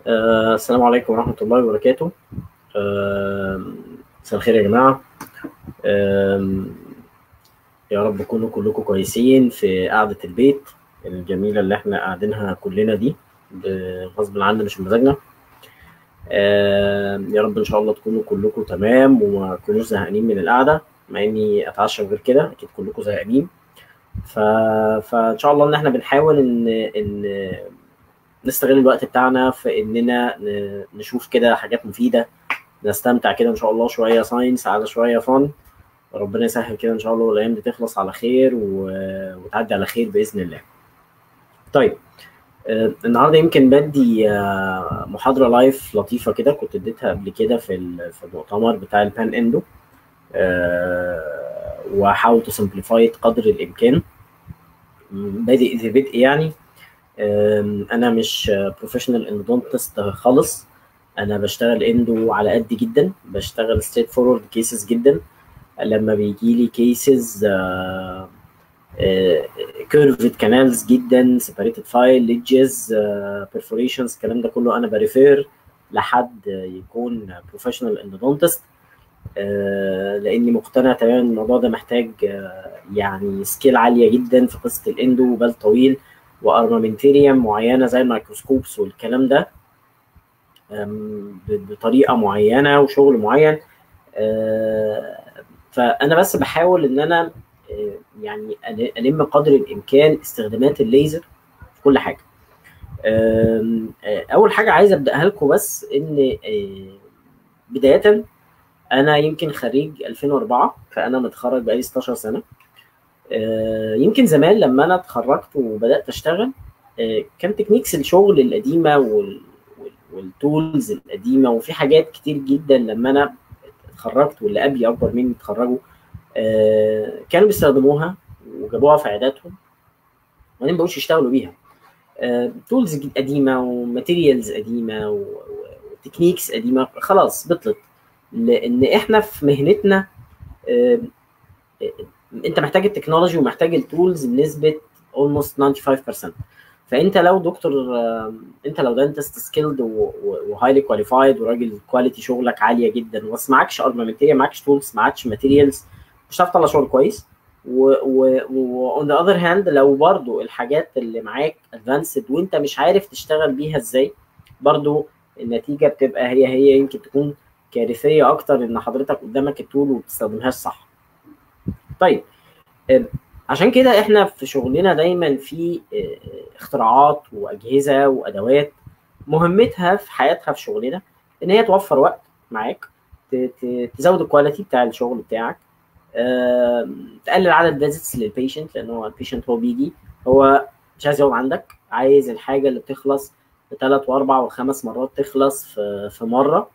آه السلام عليكم ورحمة الله وبركاته آه، مساء الخير يا جماعة آم، يا رب تكونوا كلكم كويسين في قعدة البيت الجميلة اللي احنا قاعدينها كلنا دي ب- غصب عننا مش بمزاجنا آم، يا رب ان شاء الله تكونوا كلكم تمام وما تكونوش زهقانين من القعدة مع اني اتعشى غير كده اكيد كلكم زهقانين ف... فان شاء الله ان احنا بنحاول ان ان نستغل الوقت بتاعنا في اننا ن- نشوف كده حاجات مفيده نستمتع كده ان شاء الله شويه ساينس على شويه فن ربنا يسهل كده ان شاء الله والايام دي تخلص على خير و... وتعدي على خير باذن الله طيب آه، النهارده يمكن بدي آه، محاضره لايف لطيفه كده كنت اديتها قبل كده في ال- في المؤتمر بتاع البان اندو آه، وحاول تسمبليفاي قدر الامكان م، بادئ ذي بدء يعني آم، انا مش بروفيشنال اندونتست خالص انا بشتغل اندو على قد جدا بشتغل ستريت فورورد كيسز جدا لما بيجي لي كيسز كيرفد كانالز جدا سيبريتد فايل ليدجز بيرفوريشنز الكلام ده كله انا بريفير لحد يكون بروفيشنال اندونتست لاني مقتنع تماما ان الموضوع ده محتاج آه، يعني سكيل عاليه جدا في قصه الاندو وبال طويل وارمامنتيريم معينه زي الميكروسكوبس والكلام ده آم، ب- بطريقه معينه وشغل معين آه، فانا بس بحاول ان انا آه، يعني أل- الم قدر الامكان استخدامات الليزر في كل حاجه آم، آه، اول حاجه عايز ابداها لكم بس ان آه، بدايه انا يمكن خريج 2004 فانا متخرج بقالي 16 سنه آه، يمكن زمان لما انا اتخرجت وبدات اشتغل آه، كان تكنيكس الشغل القديمه وال وال- والتولز القديمه وفي حاجات كتير جدا لما انا اتخرجت واللي قبلي اكبر مني اتخرجوا آه، كانوا بيستخدموها وجابوها في عياداتهم وبعدين بقوش يشتغلوا بيها تولز قديمه وماتيريالز قديمه و- و- وتكنيكس قديمه خلاص بطلت لان احنا في مهنتنا آه، انت محتاج التكنولوجي ومحتاج التولز بنسبه almost 95% فانت لو دكتور آه، انت لو دانتست سكيلد وهايلي كواليفايد وراجل كواليتي شغلك عاليه جدا بس معكش ارمامنتيريا معكش تولز معكش ماتيريالز مش هتعرف تطلع شغل كويس واون ذا اذر هاند لو برضو الحاجات اللي معاك ادفانسد وانت مش عارف تشتغل بيها ازاي برضو النتيجه بتبقى هي هي يمكن تكون كارثيه اكتر ان حضرتك قدامك التول وما بتستخدمهاش صح طيب آه، عشان كده احنا في شغلنا دايما في آه، اختراعات واجهزه وادوات مهمتها في حياتها في شغلنا ان هي توفر وقت معاك ت- ت- تزود الكواليتي بتاع الشغل بتاعك آم، تقلل عدد فيزيتس للبيشنت لان هو البيشنت هو بيجي هو مش عايز يقعد عندك عايز الحاجه اللي بتخلص بثلاث واربع وخمس مرات تخلص في في مره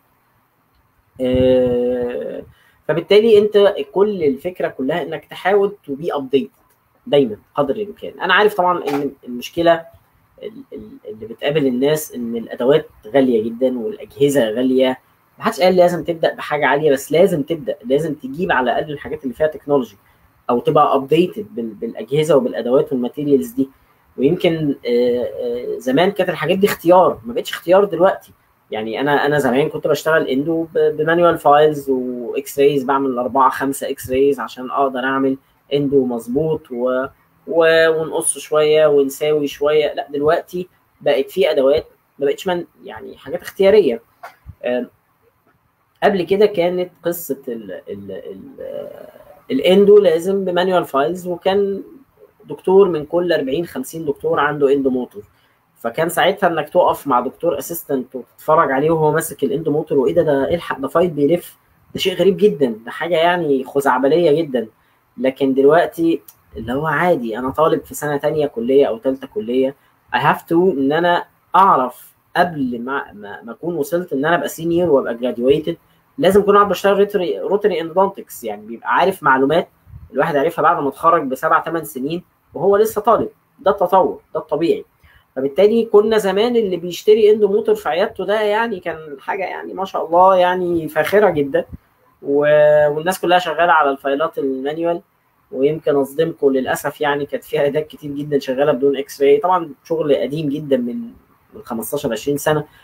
آه، فبالتالي انت كل الفكره كلها انك تحاول تو بي ابديت دايما قدر الامكان انا عارف طبعا ان المشكله ال- ال- اللي بتقابل الناس ان الادوات غاليه جدا والاجهزه غاليه ما حدش قال لازم تبدا بحاجه عاليه بس لازم تبدا لازم تجيب على الاقل الحاجات اللي فيها تكنولوجي او تبقى ابديتد بالاجهزه وبالادوات والماتيريالز دي ويمكن آه، آه، زمان كانت الحاجات دي اختيار ما بقتش اختيار دلوقتي يعني انا انا زمان كنت بشتغل اندو ب- بمانوال فايلز واكس رايز بعمل اربعه خمسه اكس رايز عشان اقدر اعمل اندو مظبوط و... و... ونقص شويه ونساوي شويه لا دلوقتي بقت في ادوات ما بقتش من يعني حاجات اختياريه آم، قبل كده كانت قصه ال... ال... ال... الاندو لازم بمانوال فايلز وكان دكتور من كل 40 50 دكتور عنده اندو موتور فكان ساعتها انك تقف مع دكتور اسيستنت وتتفرج عليه وهو ماسك الاندو موتور وايه ده ده الحق ده فايل بيلف ده شيء غريب جدا ده حاجه يعني خزعبليه جدا لكن دلوقتي اللي هو عادي انا طالب في سنه تانية كليه او ثالثه كليه I have to ان انا اعرف قبل ما ما ما اكون وصلت ان انا ابقى سينيور وابقى جراديويتد لازم اكون قاعد بشتغل روتري روتري اندونتكس يعني بيبقى عارف معلومات الواحد عارفها بعد ما اتخرج بسبع ثمان سنين وهو لسه طالب ده التطور ده الطبيعي فبالتالي كنا زمان اللي بيشتري اندو موتور في عيادته ده يعني كان حاجه يعني ما شاء الله يعني فاخره جدا و... والناس كلها شغاله على الفايلات المانيوال ويمكن اصدمكم للاسف يعني كانت في عيادات كتير جدا شغاله بدون اكس راي طبعا شغل قديم جدا من من 15 20 سنه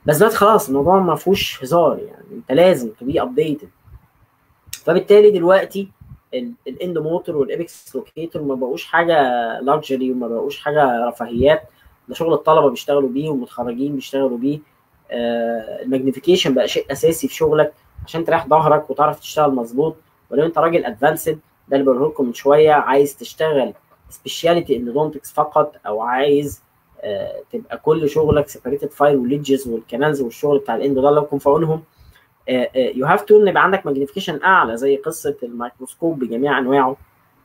بس دلوقتي خلاص الموضوع ما فيهوش هزار يعني انت لازم تبي ابديتد فبالتالي دلوقتي الاند موتور والابكس لوكيتور ما بقوش حاجه لاكجري وما بقوش حاجه رفاهيات ده شغل الطلبه بيشتغلوا بيه والمتخرجين بيشتغلوا بيه آه الماجنيفيكيشن بقى شيء اساسي في شغلك عشان تريح ظهرك وتعرف تشتغل مظبوط ولو انت راجل ادفانسد ده اللي بقوله لكم من شويه عايز تشتغل سبيشاليتي اندودونتكس فقط او عايز آه تبقى كل شغلك سيبريتد فايل والليدجز والكنالز والشغل بتاع الاندو ده الله يكون في عونهم يو هاف تو ان يبقى عندك ماجنيفيكيشن اعلى زي قصه الميكروسكوب بجميع انواعه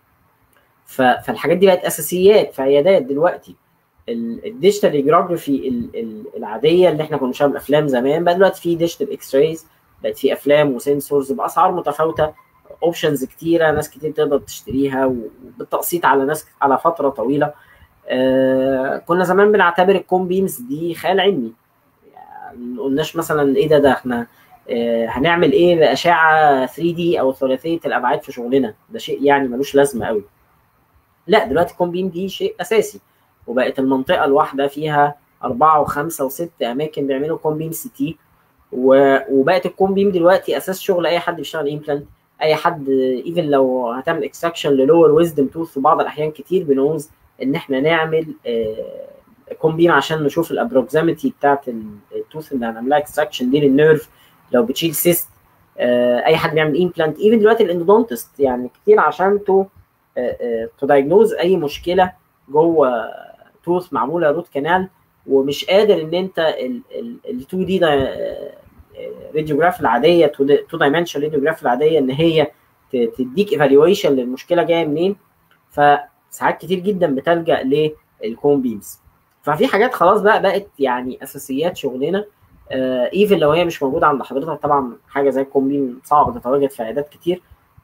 فالحاجات دي بقت اساسيات في عيادات دلوقتي الديجيتال ريجرافي العاديه اللي احنا كنا بنشوفها الافلام زمان بقى دلوقتي في ديجيتال اكس رايز بقت في افلام وسنسورز باسعار متفاوته اوبشنز كتيره ناس كتير تقدر تشتريها وبالتقسيط على ناس على فتره طويله آه كنا زمان بنعتبر الكوم بيمز دي خيال علمي يعني ما قلناش مثلا ايه ده ده احنا آه هنعمل ايه باشعه 3 دي او ثلاثيه الابعاد في شغلنا ده شيء يعني ملوش لازمه قوي لا دلوقتي الكوم بيم دي شيء اساسي وبقت المنطقه الواحده فيها أربعة وخمسة وست أماكن بيعملوا كوم بيم سي تي وبقت الكوم بيم دلوقتي أساس شغل أي حد بيشتغل إمبلانت أي حد إيفن لو هتعمل اكستراكشن للور ويزدم توث في بعض الأحيان كتير بنعوز إن إحنا نعمل كوم بيم عشان نشوف الابروكسيمتي بتاعت التوث اللي هنعملها اكستراكشن دي للنيرف لو بتشيل سيست اي حد بيعمل امبلانت ايفن دلوقتي الاندودونتست يعني كتير عشان تو تو دايجنوز اي مشكله جوه توث معموله روت كانال ومش قادر ان انت ال 2 دي راديوجراف العاديه 2 دايمنشن راديوجراف العاديه ان هي تديك ايفالويشن للمشكله جايه منين فساعات كتير جدا بتلجا للكوم بيمز ففي حاجات خلاص بقى بقت يعني اساسيات شغلنا ايفن uh, لو هي مش موجوده عند حضرتك طبعا حاجه زي الكوم بيم صعب تتواجد في عيادات كتير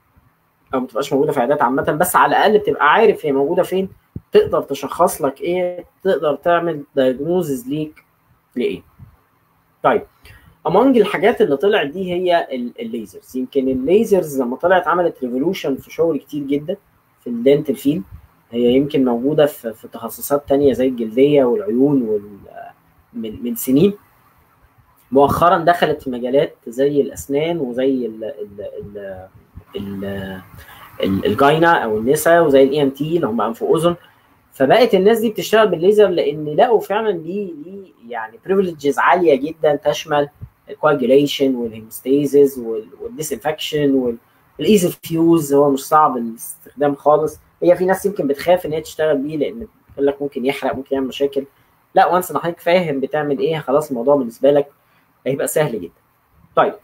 او ما تبقاش موجوده في عيادات عامه بس على الاقل بتبقى عارف هي موجوده فين تقدر تشخص لك ايه تقدر تعمل دايجنوزز ليك لايه طيب امونج الحاجات اللي طلعت دي هي الليزرز يمكن الليزرز لما طلعت عملت ريفولوشن في شغل كتير جدا في الدنتال فيلد هي يمكن موجوده في, في تخصصات تانية زي الجلديه والعيون وال من, من سنين مؤخرا دخلت في مجالات زي الاسنان وزي ال ال ال ال الجاينا او النسا وزي الاي ام تي اللي هم انف واذن فبقت الناس دي بتشتغل بالليزر لان لقوا فعلا ليه ليه يعني بريفليجز عاليه جدا تشمل الكواجيوليشن والهيمستيزز والديسانفكشن والايزي فيوز هو مش صعب الاستخدام خالص هي في ناس يمكن بتخاف ان هي تشتغل بيه لان يقول لك ممكن يحرق ممكن يعمل مشاكل لا وانس ان حضرتك فاهم بتعمل ايه خلاص الموضوع بالنسبه لك هيبقى سهل جدا طيب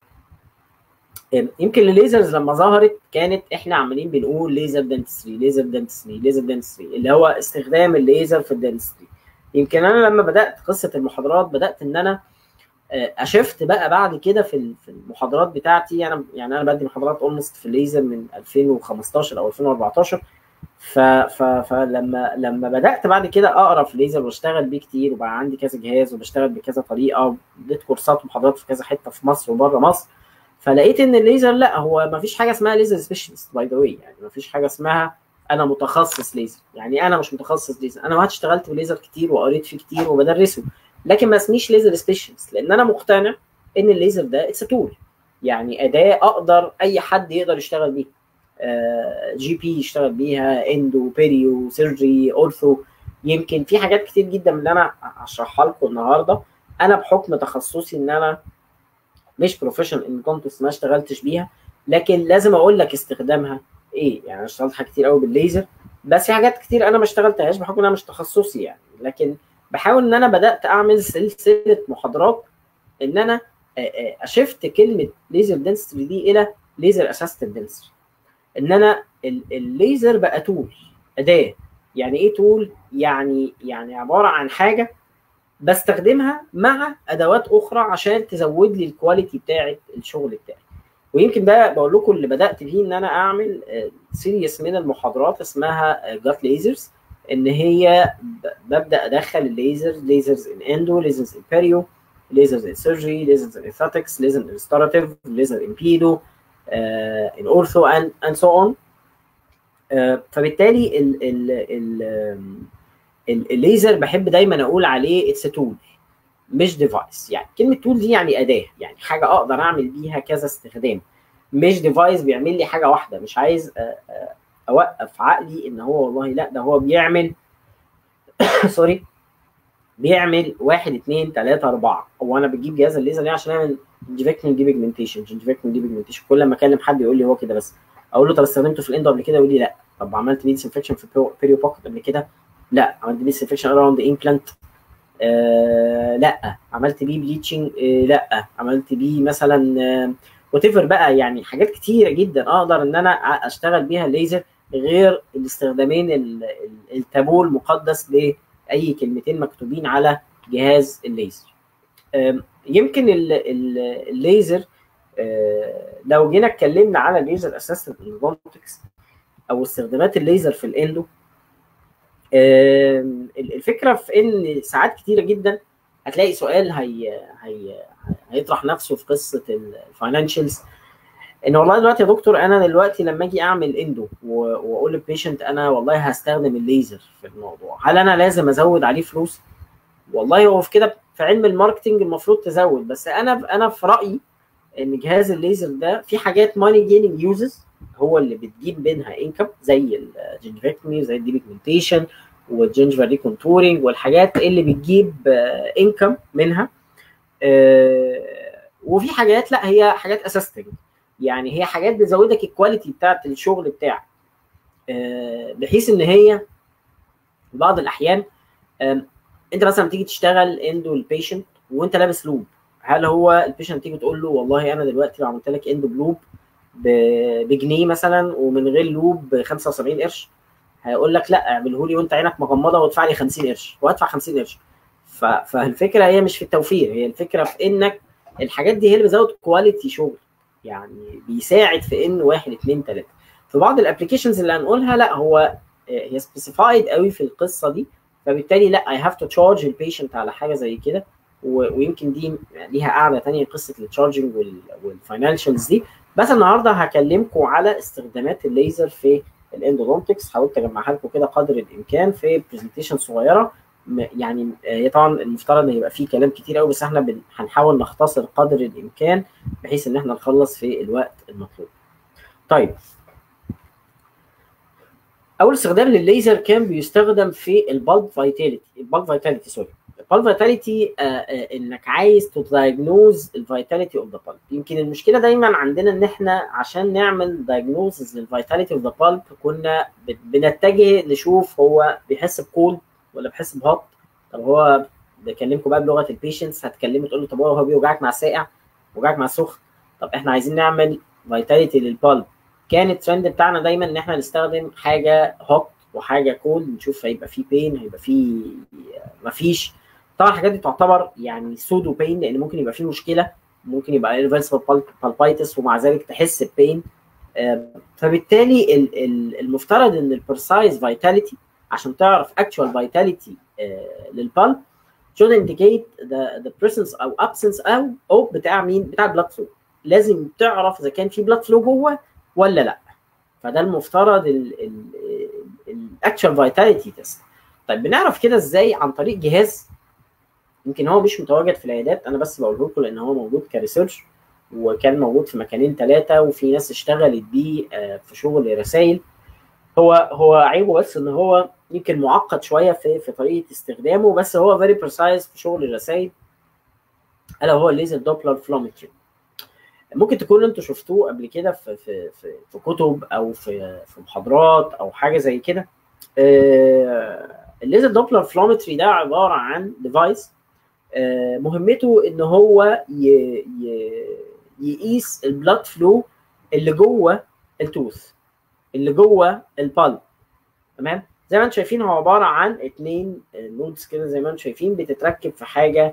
يمكن الليزرز لما ظهرت كانت احنا عمالين بنقول ليزر دنتستري ليزر دنتستري ليزر دنتستري اللي هو استخدام الليزر في الدنتستري يمكن انا لما بدات قصه المحاضرات بدات ان انا اشفت بقى بعد كده في في المحاضرات بتاعتي انا يعني انا بدي محاضرات اولموست في الليزر من 2015 او 2014 ف ف فلما لما بدات بعد كده اقرا في الليزر واشتغل بيه كتير وبقى عندي كذا جهاز وبشتغل بكذا طريقه اديت كورسات ومحاضرات في كذا حته في مصر وبره مصر فلقيت ان الليزر لا هو ما فيش حاجه اسمها ليزر سبيشالست باي ذا واي يعني ما فيش حاجه اسمها انا متخصص ليزر يعني انا مش متخصص ليزر انا ما اشتغلت بليزر كتير وقريت فيه كتير وبدرسه لكن ما اسميش ليزر سبيشالست لان انا مقتنع ان الليزر ده اتس تول يعني اداه اقدر اي حد يقدر يشتغل بيها آه جي بي يشتغل بيها اندو بيريو سيرجري اورثو يمكن في حاجات كتير جدا من اللي انا هشرحها لكم النهارده انا بحكم تخصصي ان انا مش بروفيشنال ان كنت ما اشتغلتش بيها لكن لازم اقول لك استخدامها ايه يعني انا اشتغلت حاجات كتير قوي بالليزر بس في حاجات كتير انا ما اشتغلتهاش بحكم ان انا مش تخصصي يعني لكن بحاول ان انا بدات اعمل سلسله محاضرات ان انا اشفت كلمه ليزر دنسري دي الى ليزر اسيستنت دنسري ان انا الليزر بقى تول اداه يعني ايه تول يعني يعني عباره عن حاجه بستخدمها مع ادوات اخرى عشان تزود لي الكواليتي بتاعه الشغل بتاعي ويمكن ده بقول لكم اللي بدات فيه ان انا اعمل سيريس من المحاضرات اسمها جات ليزرز ان هي ببدا ادخل الليزر ليزرز ان اندو ليزرز ان بيريو ليزرز ان سيرجري ليزرز ان اثيتكس ليزر ان ريستوراتيف ليزر ان بيدو ان اورثو اند اند سو اون فبالتالي ال ال ال الليزر بحب دايما اقول عليه اتس تول مش ديفايس يعني كلمه تول دي يعني اداه يعني حاجه اقدر اعمل بيها كذا استخدام مش ديفايس بيعمل لي حاجه واحده مش عايز اوقف عقلي ان هو والله لا ده هو بيعمل سوري بيعمل واحد اثنين ثلاثة أربعة هو أنا بجيب جهاز الليزر ليه عشان أعمل جنجفكتين دي بيجمنتيشن جنجفكتين دي بيجمنتيشن كل ما أكلم حد يقول لي هو كده بس أقول له طب استخدمته في الإندو قبل كده يقول لي لا طب عملت بيه ديسنفكشن في بيريو بوكت قبل كده لا عملت بيه ديسنفكشن اراوند امبلانت آه لا عملت بيه بليتشنج آه لا عملت بيه مثلا آه وات بقى يعني حاجات كتيره جدا اقدر ان انا اشتغل بيها ليزر غير الاستخدامين التابو المقدس لاي كلمتين مكتوبين على جهاز الليزر يمكن الليزر لو جينا اتكلمنا على الليزر اسيستنت اندونتكس او استخدامات الليزر في الاندو الفكره في ان ساعات كتيره جدا هتلاقي سؤال هي هي هيطرح نفسه في قصه الفاينانشالز ان والله دلوقتي يا دكتور انا دلوقتي لما اجي اعمل اندو واقول للبيشنت انا والله هستخدم الليزر في الموضوع هل انا لازم ازود عليه فلوس والله هو في كده في علم الماركتنج المفروض تزود بس انا انا في رايي ان جهاز الليزر ده في حاجات ماني جيننج يوزز هو اللي بتجيب منها انكم زي الجنجفكتومي زي الديبيجمنتيشن والجنجفر ريكونتورنج والحاجات اللي بتجيب انكم منها وفي حاجات لا هي حاجات اسيستنج يعني هي حاجات بتزودك الكواليتي بتاعت الشغل بتاعك بحيث ان هي بعض الاحيان انت مثلا تيجي تشتغل اندو البيشنت وانت لابس لوب هل هو البيشنت تيجي تقول له والله انا دلوقتي لو عملت لك اندو بلوب بجنيه مثلا ومن غير لوب ب 75 قرش هيقول لك لا اعمله لي وانت عينك مغمضه وادفع لي 50 قرش وهدفع 50 قرش فالفكره هي مش في التوفير هي الفكره في انك الحاجات دي هي اللي بتزود كواليتي شغل يعني بيساعد في ان واحد اثنين ثلاثه في بعض الابلكيشنز اللي هنقولها لا هو هي سبيسيفايد قوي في القصه دي فبالتالي لا اي هاف تو تشارج البيشنت على حاجه زي كده ويمكن دي ليها قاعده ثانيه قصه التشارجنج والفاينانشالز دي بس النهارده هكلمكم على استخدامات الليزر في الاندودونتكس حاولت اجمعها لكم كده قدر الامكان في برزنتيشن صغيره يعني هي طبعا المفترض ان يبقى فيه كلام كتير قوي بس احنا بن... هنحاول نختصر قدر الامكان بحيث ان احنا نخلص في الوقت المطلوب. طيب اول استخدام للليزر كان بيستخدم في البالب فايتاليتي البالب فايتاليتي سوري البالب فايتاليتي انك عايز تدايجنوز الفايتاليتي اوف ذا بالب يمكن المشكله دايما عندنا ان احنا عشان نعمل دايجنوزز للفايتاليتي اوف ذا بالب كنا بنتجه نشوف هو بيحس بكولد ولا بحس بهوت طب هو بكلمكم بقى بلغه البيشنتس هتكلمه تقول له طب هو بيوجعك مع الساقع وجعك مع السخن طب احنا عايزين نعمل فيتاليتي للبالب كان الترند بتاعنا دايما ان احنا نستخدم حاجه هوت وحاجه كول نشوف هيبقى فيه بين هيبقى فيه مفيش طبعا الحاجات دي تعتبر يعني سودو بين لان ممكن يبقى فيه مشكله ممكن يبقى ريفرسبل بالبايتس ومع ذلك تحس ببين فبالتالي المفترض ان البرسايز فيتاليتي عشان تعرف actual vitality uh, للبالب should indicate the, the presence او absence او او بتاع مين؟ بتاع البلاد فلو لازم تعرف اذا كان في بلاد فلو جوه ولا لا فده المفترض الاكشوال فيتاليتي تيست طيب بنعرف كده ازاي عن طريق جهاز يمكن هو مش متواجد في العيادات انا بس بقوله لكم لان هو موجود كريسيرش وكان موجود في مكانين ثلاثه وفي ناس اشتغلت بيه في شغل رسائل هو هو عيبه بس ان هو يمكن معقد شويه في في طريقه استخدامه بس هو فيري بريسايز في شغل الرسائل الا هو الليزر دوبلر فلومتري ممكن تكونوا انتوا شفتوه قبل كده في في في, في كتب او في في محاضرات او حاجه زي كده الليزر دوبلر فلومتري ده عباره عن ديفايس مهمته ان هو يقيس البلاد فلو اللي جوه التوث اللي جوه البالب تمام زي ما انتم شايفين هو عباره عن اتنين نودز كده زي ما انتم شايفين بتتركب في حاجه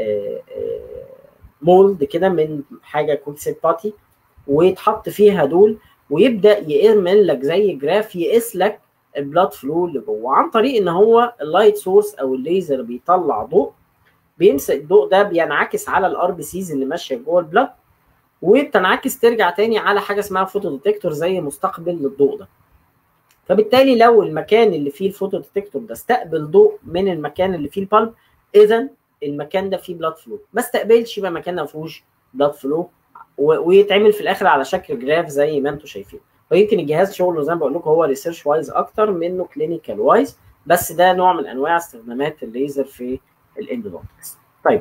مولد كده من حاجه كويك سيت باتي ويتحط فيها دول ويبدا يعمل لك زي جراف يقيس لك البلاد فلو اللي جوه عن طريق ان هو اللايت سورس او الليزر بيطلع ضوء بيمسك الضوء ده بينعكس على الار بي سيز اللي ماشيه جوه البلاد وبتنعكس ترجع تاني على حاجه اسمها فوتو ديتكتور زي مستقبل للضوء ده فبالتالي لو المكان اللي فيه الفوتو ديتكتور ده استقبل ضوء من المكان اللي فيه البالب اذا المكان ده فيه بلاد فلو ما استقبلش يبقى المكان ده ما فيهوش بلاد فلو ويتعمل في الاخر على شكل جراف زي ما انتم شايفين ويمكن الجهاز شغله زي ما بقول لكم هو ريسيرش وايز اكتر منه كلينيكال وايز بس ده نوع من انواع استخدامات الليزر في الاندودونتكس طيب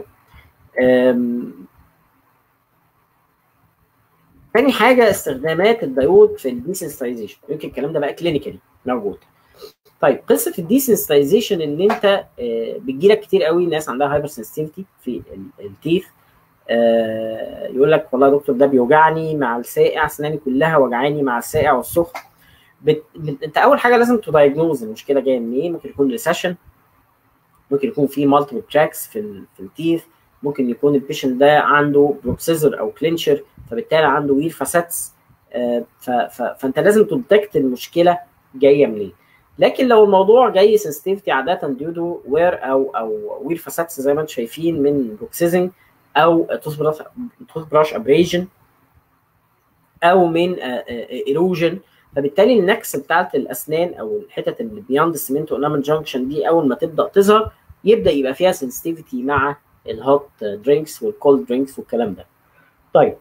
تاني حاجه استخدامات الدايود في الديسنسيتايزيشن يمكن الكلام ده بقى كلينيكالي موجود طيب قصه الديسنسيتايزيشن ان انت بتجيلك كتير قوي ناس عندها هايبر سنسيتيفيتي في التيث آه يقول لك والله يا دكتور ده بيوجعني مع الساقع اسناني كلها وجعاني مع الساقع والسخن بت... بت... انت اول حاجه لازم تدايجنوز المشكله جايه منين ممكن يكون ريسيشن ممكن يكون في مالتيبل تراكس في ال... في التيث ممكن يكون البيشنت ده عنده بروكسيزر او كلينشر فبالتالي عنده وير فاساتس آه ف... ف... فانت لازم تدكت المشكله جايه منين لكن لو الموضوع جاي سنسيتيفيتي عاده ديودو وير او او وير فاساتس زي ما انتم شايفين من بروكسيزنج او توث براش ابريجن او من ايروجن فبالتالي النكس بتاعت الاسنان او الحتت اللي بياند السمنت اورنامنت جانكشن دي اول ما تبدا تظهر يبدا يبقى فيها سنسيتيفيتي مع الهوت درينكس والكولد درينكس والكلام ده. طيب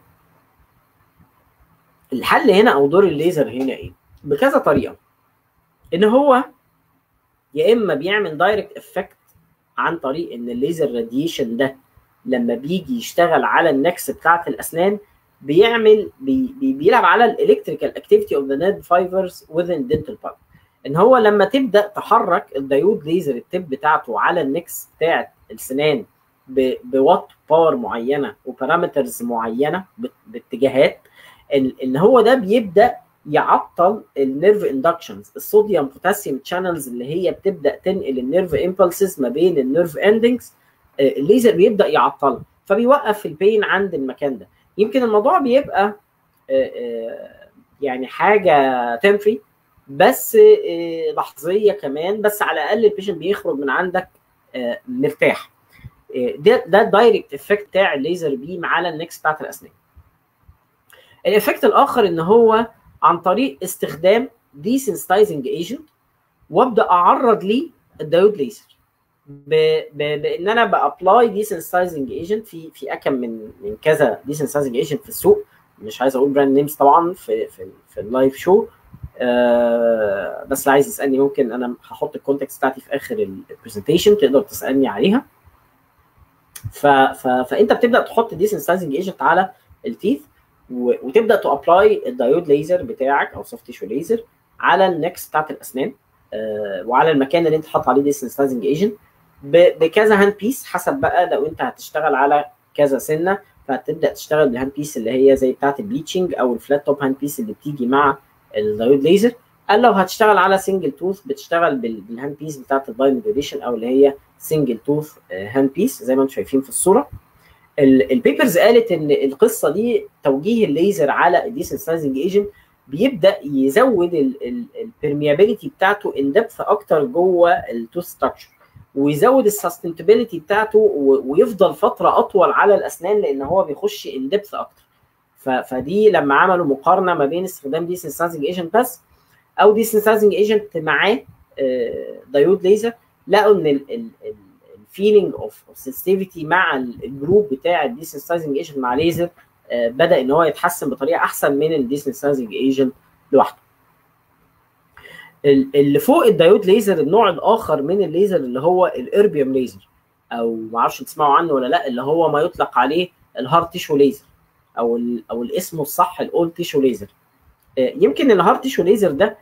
الحل هنا او دور الليزر هنا ايه؟ بكذا طريقه. ان هو يا اما بيعمل دايركت افكت عن طريق ان الليزر راديشن ده لما بيجي يشتغل على النكس بتاعت الاسنان بيعمل بي بي بيلعب على الالكتريكال اكتيفيتي اوف ذا نيرف فايبرز within dental pulp ان هو لما تبدا تحرك الدايود ليزر التب بتاعته على النكس بتاعت السنان بوات باور معينه وبارامترز معينه باتجاهات ان هو ده بيبدا يعطل النيرف اندكشنز الصوديوم بوتاسيوم شانلز اللي هي بتبدا تنقل النيرف امبلسز ما بين النيرف اندنجز الليزر بيبدا يعطلها فبيوقف البين عند المكان ده يمكن الموضوع بيبقى يعني حاجه تمفري بس لحظيه كمان بس على الاقل البيشنت بيخرج من عندك مرتاح ده ده الدايركت افكت بتاع الليزر بيم على النكس بتاعت الاسنان الافكت الاخر ان هو عن طريق استخدام ديسنسيتايزنج ايجنت وابدا اعرض ليه الدايود ليزر بان انا بابلاي ديسنسايزنج ايجنت في في اكم من من كذا ديسنسايزنج ايجنت في السوق مش عايز اقول براند نيمز طبعا في في في اللايف شو آه بس اللي عايز يسالني ممكن انا هحط الكونتكست بتاعتي في اخر البرزنتيشن تقدر تسالني عليها ف ف فانت بتبدا تحط ديسنسايزنج ايجنت على التيث وتبدا تابلاي الدايود ليزر بتاعك او سوفت تيشو ليزر على النكس بتاعت الاسنان آه وعلى المكان اللي انت حاطط عليه ديسنسايزنج ايجنت بكذا هاند بيس حسب بقى لو انت هتشتغل على كذا سنه فهتبدا تشتغل بالهاند بيس اللي هي زي بتاعه البليتشنج او الفلات توب هاند بيس اللي بتيجي مع الدايود ليزر قال لو هتشتغل على سنجل توث بتشتغل بالهاند بيس بتاعه الدايموديوليشن او اللي هي سنجل توث هاند بيس زي ما انتم شايفين في الصوره البيبرز قالت ان القصه دي توجيه الليزر على الديسنسايزنج ايجنت بيبدا يزود البرميابيليتي بتاعته ان دبث اكتر جوه التوث ستراكشر ويزود السستينابيلتي بتاعته ويفضل فتره اطول على الاسنان لان هو بيخش ان دبث اكتر فدي لما عملوا مقارنه ما بين استخدام ديسنسايزنج ايجنت بس او ديسنسايزنج ايجنت معاه دايود ليزر لقوا ان الفيلينج اوف سنسيتيفيتي مع الجروب بتاع الديسنسايزنج ايجنت مع ليزر بدا ان هو يتحسن بطريقه احسن من الديسنسايزنج ايجنت لوحده اللي فوق الدايود ليزر النوع الاخر من الليزر اللي هو الاربيوم ليزر او ما اعرفش تسمعوا عنه ولا لا اللي هو ما يطلق عليه الهارت تيشو ليزر او ال او الاسم الصح الاول تيشو ليزر يمكن الهارت تيشو ليزر ده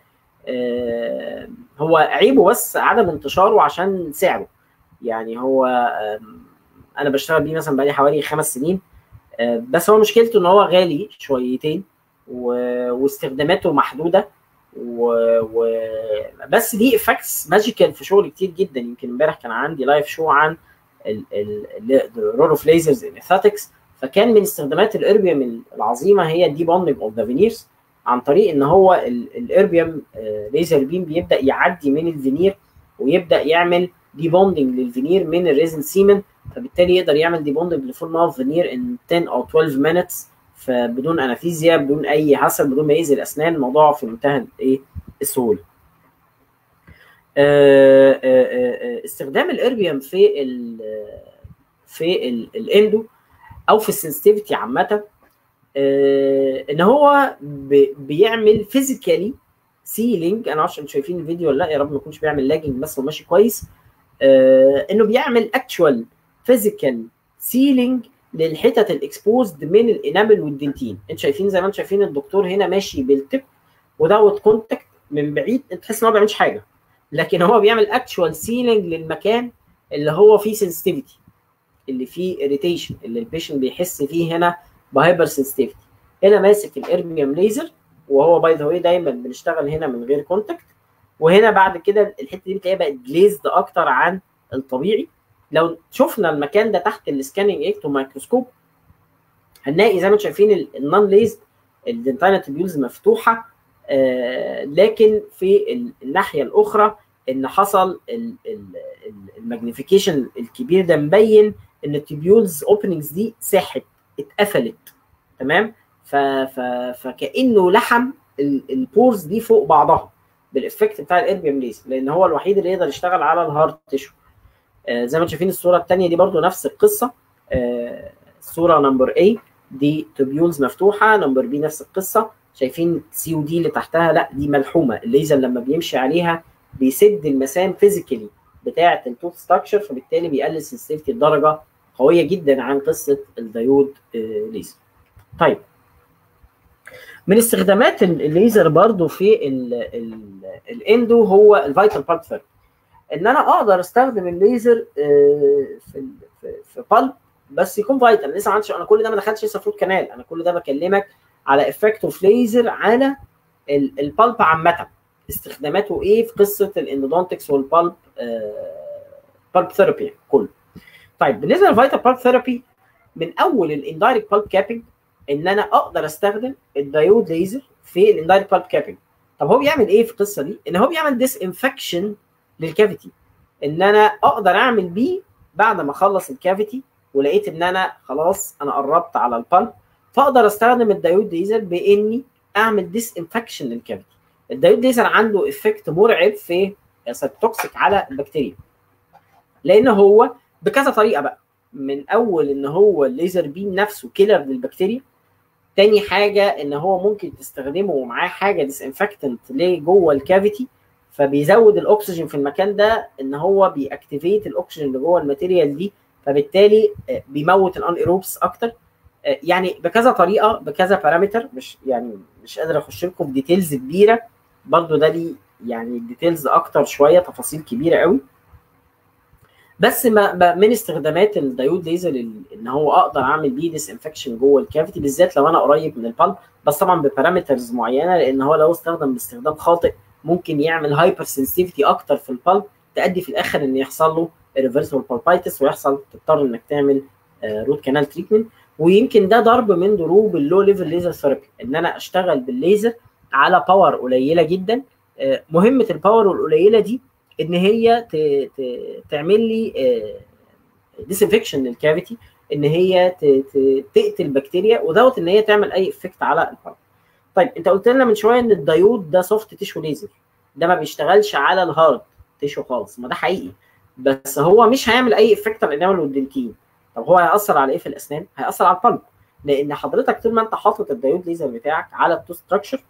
هو عيبه بس عدم انتشاره عشان سعره يعني هو انا بشتغل بيه مثلا بقالي حوالي خمس سنين بس هو مشكلته ان هو غالي شويتين واستخداماته محدوده و... و... بس دي افكتس ماجيكال في شغل كتير جدا يمكن امبارح كان عندي لايف شو عن الرول اوف ليزرز ان اثاتكس فكان من استخدامات الاربيوم العظيمه هي الدي بوندنج اوف ذا فينيرز عن طريق ان هو الاربيوم ليزر بيم بيبدا يعدي من الفينير ويبدا يعمل دي بوندنج للفينير من الريزن سيمن فبالتالي يقدر يعمل دي بوندنج لفول ماوث فينير ان 10 او 12 مينتس فبدون انافيزيا بدون اي حسل بدون ما يأذي الاسنان الموضوع في منتهى الايه السهوله استخدام الاربيوم في في الاندو او في السنسيتيفيتي عامه آه ان هو بيعمل فيزيكالي سيلينج انا معرفش انتوا شايفين الفيديو ولا لا يا رب ما يكونش بيعمل لاجنج بس هو ماشي كويس آه انه بيعمل اكشوال فيزيكال سيلينج للحتت الاكسبوزد من الانامل والدنتين انتوا شايفين زي ما انتم شايفين الدكتور هنا ماشي بالتب ودوت كونتاكت من بعيد انت تحس ان هو ما بيعملش حاجه لكن هو بيعمل اكشوال سيلينج للمكان اللي هو فيه سنسيتيفيتي اللي فيه اريتيشن اللي البيشنت بيحس فيه هنا بهايبر سنسيتيفيتي هنا ماسك الارميوم ليزر وهو باي ذا واي دايما بنشتغل هنا من غير كونتاكت وهنا بعد كده الحته دي بتلاقيها بقت جليزد اكتر عن الطبيعي لو شفنا المكان ده تحت السكاننج اكتو مايكروسكوب هنلاقي زي ما انتم شايفين النون ليزد الدنتاينا تبيولز مفتوحه آه لكن في الناحيه الاخرى ان حصل الماجنيفيكيشن الكبير ده مبين ان التبيولز اوبننجز دي ساحت اتقفلت تمام ف ف فكانه لحم البورز دي فوق بعضها بالافكت بتاع الاربيوم ليز لان هو الوحيد اللي يقدر يشتغل على الهارت تيشو آه زي ما انتم شايفين الصوره الثانيه دي برضو نفس القصه آه الصوره نمبر A دي تبيولز مفتوحه نمبر بي نفس القصه شايفين سي ودي اللي تحتها لا دي ملحومه الليزر لما بيمشي عليها بيسد المسام فيزيكالي بتاعه التوث ستراكشر فبالتالي بيقلل سنسيتيفيتي بدرجه قويه جدا عن قصه الديود آه ليزر. طيب من استخدامات الليزر برضو في ال ال الاندو هو الفيتال بالب ثيرابي ان انا اقدر استخدم الليزر في في بالب بس يكون فايتال لسه ما عندش انا كل ده ما دخلتش لسه فروت كانال انا كل ده بكلمك على افكت اوف ليزر على البالب عامه استخداماته ايه في قصه الاندودونتكس والبالب بالب ثيرابي كله طيب بالنسبه للفيتال بالب ثيرابي من اول الاندايركت بالب كابينج ان انا اقدر استخدم الدايود ليزر في الاندايركت بالب كابينج طب هو بيعمل ايه في القصه دي ان هو بيعمل ديس انفكشن للكافيتي ان انا اقدر اعمل بيه بعد ما اخلص الكافيتي ولقيت ان انا خلاص انا قربت على البالب فاقدر استخدم الدايود ليزر باني اعمل ديس انفكشن للكافيتي الدايود ليزر عنده افكت مرعب في توكسيك على البكتيريا لان هو بكذا طريقه بقى من اول ان هو الليزر بيم نفسه كيلر للبكتيريا تاني حاجه ان هو ممكن تستخدمه ومعاه حاجه ديس انفكتنت لجوه الكافيتي فبيزود الاكسجين في المكان ده ان هو بيأكتيفيت الاكسجين اللي جوه الماتيريال دي فبالتالي بيموت الان ايروبس اكتر يعني بكذا طريقه بكذا بارامتر مش يعني مش قادر اخش لكم بديتيلز كبيره برضو ده لي يعني ديتيلز اكتر شويه تفاصيل كبيره قوي بس ما من استخدامات الدايود ليزر ان هو اقدر اعمل بيه ديس انفكشن جوه الكافيتي بالذات لو انا قريب من البالب بس طبعا ببارامترز معينه لان هو لو استخدم باستخدام خاطئ ممكن يعمل هايبر سنسيتيفيتي اكتر في البالب تؤدي في الاخر ان يحصل له ريفرسبل بالبايتس ويحصل تضطر انك تعمل روت كانال تريتمنت ويمكن ده ضرب من ضروب اللو ليفل ليزر ثيرابي ان انا اشتغل بالليزر على باور قليله جدا مهمه الباور القليله دي ان هي ت... ت... تعمل لي ديسانفكشن للكافيتي ان هي ت... ت... تقتل بكتيريا ودوت ان هي تعمل اي افكت على البالب طيب انت قلت لنا من شويه ان الدايود ده سوفت تيشو ليزر ده ما بيشتغلش على الهارد تيشو خالص ما ده حقيقي بس هو مش هيعمل اي افكت على الانامل والدنتين طب هو هياثر على ايه في الاسنان هياثر على البالب لان حضرتك طول ما انت حاطط الدايود ليزر بتاعك على التو ستراكشر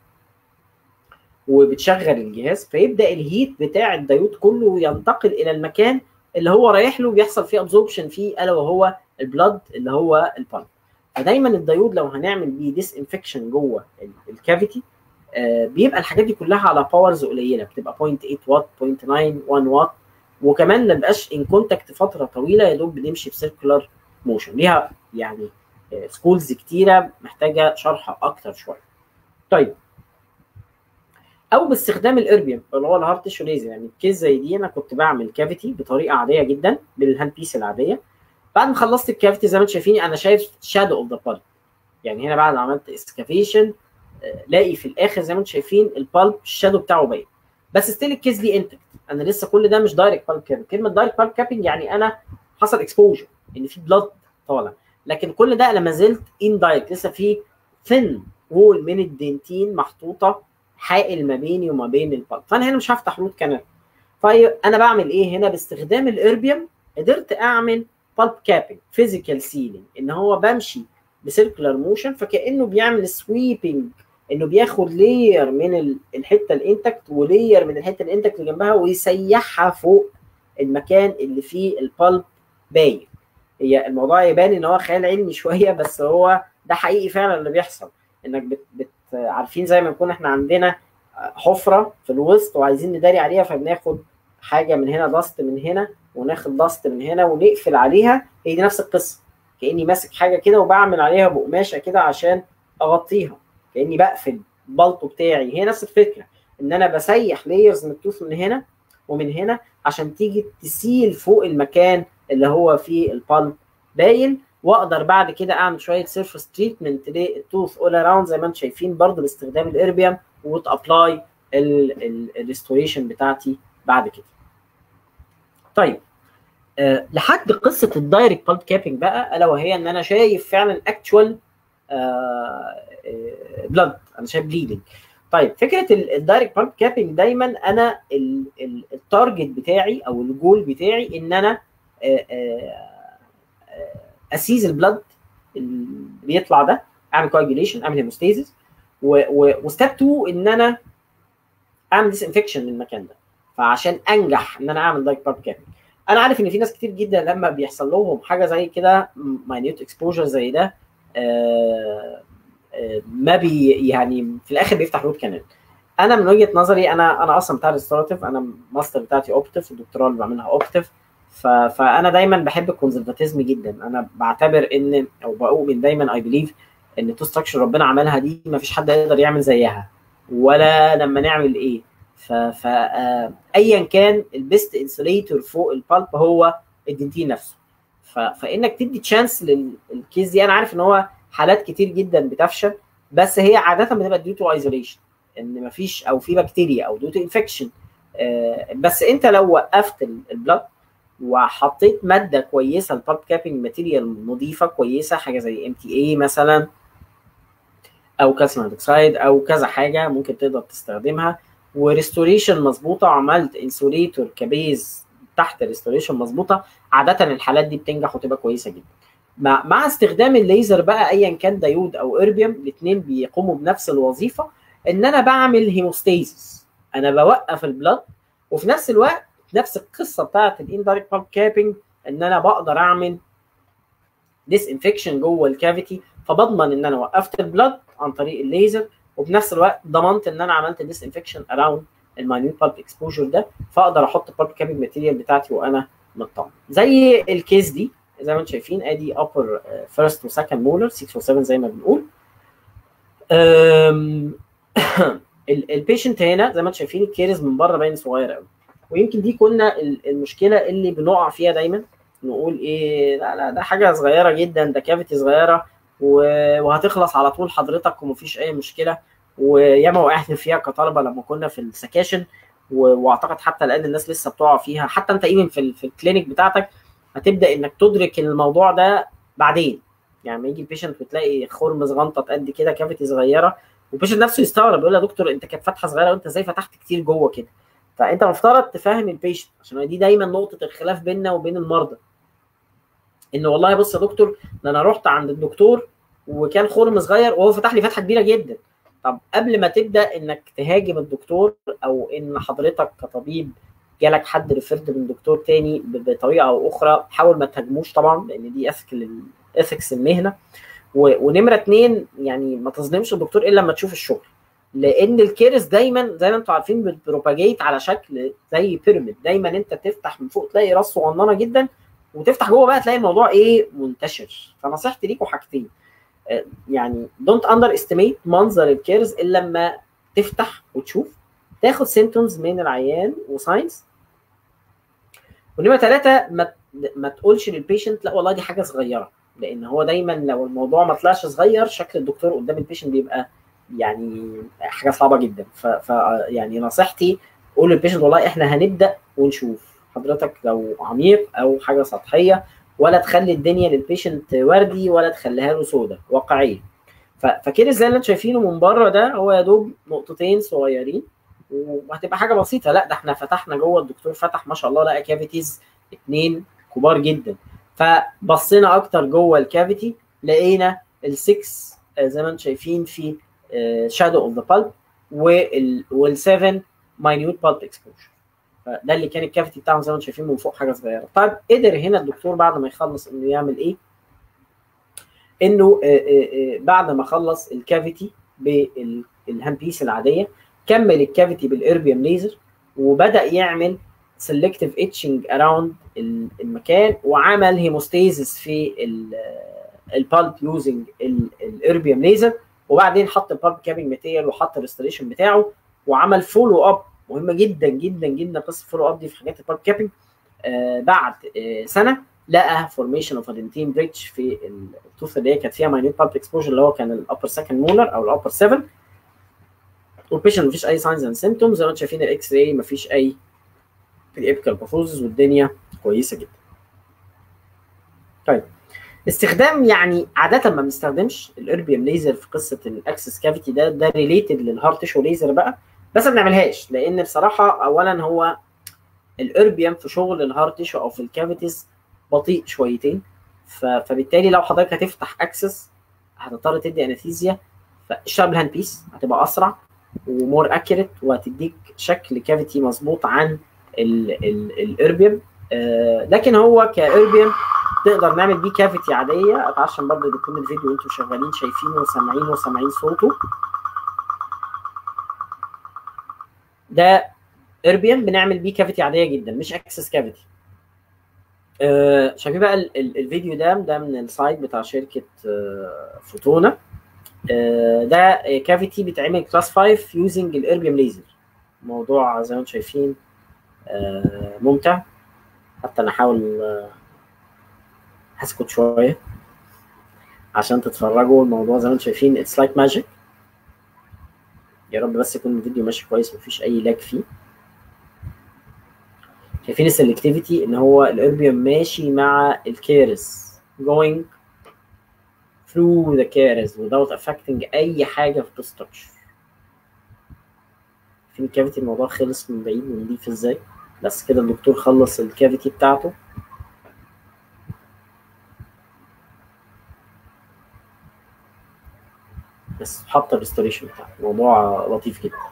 وبتشغل الجهاز فيبدا الهيت بتاع الدايود كله ينتقل الى المكان اللي هو رايح له بيحصل فيه ابزوربشن فيه الا وهو البلد اللي هو البالب فدايما الدايود لو هنعمل بيه ديس انفكشن جوه الكافيتي آه بيبقى الحاجات دي كلها على باورز قليله بتبقى 0.8 واط 0.9 1 واط وكمان ما بقاش ان كونتاكت فتره طويله يا دوب بنمشي بسيركولار موشن ليها يعني سكولز كتيره محتاجه شرح اكتر شويه طيب او باستخدام الاربيوم اللي هو الهارت تيشو ليزر يعني الكيس زي دي انا كنت بعمل كافيتي بطريقه عاديه جدا بالهاند بيس العاديه بعد ما خلصت الكافيتي زي ما انتم شايفين انا شايف شادو اوف ذا بالب يعني هنا بعد ما عملت اسكافيشن لاقي في الاخر زي ما انتم شايفين البالب الشادو بتاعه باين بس ستيل الكيس دي انتكت انا لسه كل ده مش دايركت بالب كابينج كلمه دايركت بالب كابينج يعني انا حصل اكسبوجر ان في بلاد طالع لكن كل ده انا ما زلت ان دايركت لسه في ثين وول من الدنتين محطوطه حائل ما بيني وما بين البالب فانا هنا مش هفتح روت كانال فانا بعمل ايه هنا باستخدام الاربيوم قدرت اعمل بالب كابينج فيزيكال سيلينج ان هو بمشي بسيركلر موشن فكانه بيعمل سويبنج انه بياخد لير من الحته الانتكت ولير من الحته الانتكت اللي جنبها ويسيحها فوق المكان اللي فيه البالب باين هي الموضوع يبان ان هو خيال علمي شويه بس هو ده حقيقي فعلا اللي بيحصل انك بت, بت عارفين زي ما يكون احنا عندنا حفره في الوسط وعايزين نداري عليها فبناخد حاجه من هنا دست من هنا وناخد دست من هنا ونقفل عليها هي دي نفس القصه كاني ماسك حاجه كده وبعمل عليها بقماشه كده عشان اغطيها كاني بقفل البلطو بتاعي هي نفس الفكره ان انا بسيح لايرز من التوث من هنا ومن هنا عشان تيجي تسيل فوق المكان اللي هو فيه البالب باين واقدر بعد كده اعمل شويه سيرفس تريتمنت للتوث اول اراوند زي ما انتم شايفين برضه باستخدام الاربيوم وتابلاي الريستوريشن بتاعتي بعد كده. طيب أه لحد قصه الدايركت بالب كابينج بقى الا وهي ان انا شايف فعلا اكتوال بلاد انا شايف بليدنج طيب فكره الدايركت بالب كابينج دايما انا التارجت بتاعي او الجول بتاعي ان انا أه أه اسيز البلد اللي بيطلع ده اعمل كواجيوليشن اعمل هيموستيزيس وستيب 2 ان انا اعمل ديس انفكشن للمكان ده فعشان انجح ان انا اعمل دايركت بالب كابينج انا عارف ان في ناس كتير جدا لما بيحصل لهم حاجه زي كده ماينيوت اكسبوجر زي ده آآ آآ ما بي يعني في الاخر بيفتح روت كانال انا من وجهه نظري انا انا اصلا بتاع ريستوراتيف انا الماستر بتاعتي اوبتيف الدكتوراه اللي بعملها اوبتيف فانا دايما بحب الكونزرفاتيزم جدا انا بعتبر ان او بؤمن دايما اي بليف ان تو ستراكشر ربنا عملها دي ما فيش حد يقدر يعمل زيها ولا لما نعمل ايه ف ايا كان البيست انسوليتور فوق البالب هو الدنتين نفسه فانك تدي تشانس للكيس دي انا عارف ان هو حالات كتير جدا بتفشل بس هي عاده بتبقى ديو تو ايزوليشن ان مفيش او في بكتيريا او ديو تو انفكشن بس انت لو وقفت البلد وحطيت ماده كويسه البالب كابينج ماتيريال نظيفه كويسه حاجه زي ام تي اي مثلا او كالسيوم هيدروكسيد او كذا حاجه ممكن تقدر تستخدمها وريستوريشن مظبوطه وعملت انسوليتور كبيز تحت الريستوريشن مظبوطه عاده الحالات دي بتنجح وتبقى كويسه جدا مع مع استخدام الليزر بقى ايا كان دايود او اربيوم الاثنين بيقوموا بنفس الوظيفه ان انا بعمل هيموستيزس انا بوقف البلد وفي نفس الوقت نفس القصه بتاعت الاندايركت بالب كابينج ان انا بقدر اعمل ديس انفكشن جوه الكافيتي فبضمن ان انا وقفت البلد عن طريق الليزر وبنفس الوقت ضمنت ان انا عملت ديس انفكشن اراوند الماينيوت بالب اكسبوجر ده فاقدر احط البالب كابينج ماتيريال بتاعتي وانا مطمن زي الكيس دي زي ما انتم شايفين ادي upper فيرست وسكند مولر 6 و7 زي ما بنقول البيشنت هنا زي ما انتم شايفين الكيرز من بره باين صغير قوي ويمكن دي كنا المشكله اللي بنقع فيها دايما نقول ايه لا لا ده حاجه صغيره جدا ده كافيتي صغيره وهتخلص على طول حضرتك ومفيش اي مشكله وياما وقعنا فيها كطلبه لما كنا في السكاشن واعتقد حتى الان الناس لسه بتقع فيها حتى انت ايمن في, في الكلينيك بتاعتك هتبدا انك تدرك الموضوع ده بعدين يعني لما يجي البيشنت وتلاقي خرم صغنطه قد كده كافيتي صغيره والبيشنت نفسه يستغرب يقول يا دكتور انت كانت فتحه صغيره وانت ازاي فتحت كتير جوه كده فانت مفترض تفهم البيشنت عشان دي دايما نقطه الخلاف بيننا وبين المرضى ان والله بص يا دكتور ده انا رحت عند الدكتور وكان خرم صغير وهو فتح لي فتحه كبيره جدا طب قبل ما تبدا انك تهاجم الدكتور او ان حضرتك كطبيب جالك حد ريفيرد من دكتور تاني بطريقه او اخرى حاول ما تهاجموش طبعا لان دي اثكس المهنه ونمره اتنين يعني ما تظلمش الدكتور الا لما تشوف الشغل لان الكيرس دايما زي ما انتم عارفين بتبروباجيت على شكل زي بيراميد دايما انت تفتح من فوق تلاقي راس صغننه جدا وتفتح جوه بقى تلاقي الموضوع ايه منتشر فنصيحتي ليكم حاجتين يعني دونت اندر استيميت منظر الكيرز الا لما تفتح وتشوف تاخد سيمتومز من العيان وساينز ونمره ثلاثه ما ما تقولش للبيشنت لا والله دي حاجه صغيره لان هو دايما لو الموضوع ما طلعش صغير شكل الدكتور قدام البيشنت بيبقى يعني حاجه صعبه جدا ف, ف يعني نصيحتي قول للبيشنت والله احنا هنبدا ونشوف حضرتك لو عميق او حاجه سطحيه ولا تخلي الدنيا للبيشنت وردي ولا تخليها له سودة واقعيه فكده زي اللي انتم شايفينه من بره ده هو يا دوب نقطتين صغيرين وهتبقى حاجه بسيطه لا ده احنا فتحنا جوه الدكتور فتح ما شاء الله لقى كافيتيز اتنين كبار جدا فبصينا اكتر جوه الكافيتي لقينا ال6 زي ما انتم شايفين في شادو اوف ذا بالب وال7 ماينيوت بالب اكسبوجر فده اللي كان الكافيتي بتاعهم زي ما انتم شايفين من فوق حاجه صغيره طيب قدر هنا الدكتور بعد ما يخلص انه يعمل ايه انه بعد ما خلص الكافيتي بالهاند بيس العاديه كمل الكافيتي بالاربيوم ليزر وبدا يعمل سيلكتيف اتشنج اراوند المكان وعمل هيموستيزس في البالب يوزنج الاربيوم ليزر وبعدين حط البالب كابنج ماتيريال وحط الريستوريشن بتاعه وعمل فولو اب مهمه جدا جدا جدا قصه الفولو اب دي في حاجات البالب كابنج آه بعد آه سنه لقى فورميشن اوف ادنتين بريتش في التوث اللي هي كانت فيها ماينيوت بالب اكسبوجر اللي هو كان الابر سكند مولر او الابر 7 والبيشنت مفيش اي ساينز اند سيمتومز زي ما انتم شايفين الاكس راي مفيش اي بريبيكال باثوزز والدنيا كويسه جدا. طيب استخدام يعني عاده ما بنستخدمش الاربيوم ليزر في قصه الاكسس كافيتي ده ده ريليتد للهارت تيشو ليزر بقى بس ما بنعملهاش لان بصراحه اولا هو الاربيوم في شغل الهارت تيشو او في الكافيتيز بطيء شويتين فبالتالي لو حضرتك هتفتح اكسس هتضطر تدي انستيزيا فاشتغل بالهاند بيس هتبقى اسرع ومور اكيوريت وهتديك شكل كافيتي مظبوط عن الاربيوم آه لكن هو كاربيوم تقدر نعمل بيه كافيتي عاديه عشان برضه يكون الفيديو انتم شغالين شايفينه وسامعينه وسامعين صوته ده اربيوم بنعمل بيه كافيتي عاديه جدا مش اكسس كافيتي آه شايفين بقى ال ال الفيديو ده ده من السايت بتاع شركه آه فوتونا آه ده كافيتي بيتعمل كلاس 5 يوزنج الاربيوم ليزر موضوع زي ما انتم شايفين آه ممتع حتى انا احاول آه هسكت شويه عشان تتفرجوا الموضوع زي ما انتم شايفين اتس لايك ماجيك يا رب بس يكون الفيديو ماشي كويس مفيش اي لاج فيه شايفين السلكتيفيتي ان هو الاربيوم ماشي مع الكيرس going through the keras without affecting اي حاجه في الستراكشر في الكافيتي الموضوع خلص من بعيد ونضيف ازاي بس كده الدكتور خلص الكافيتي بتاعته بس حط الريستوريشن بتاعه الموضوع لطيف جدا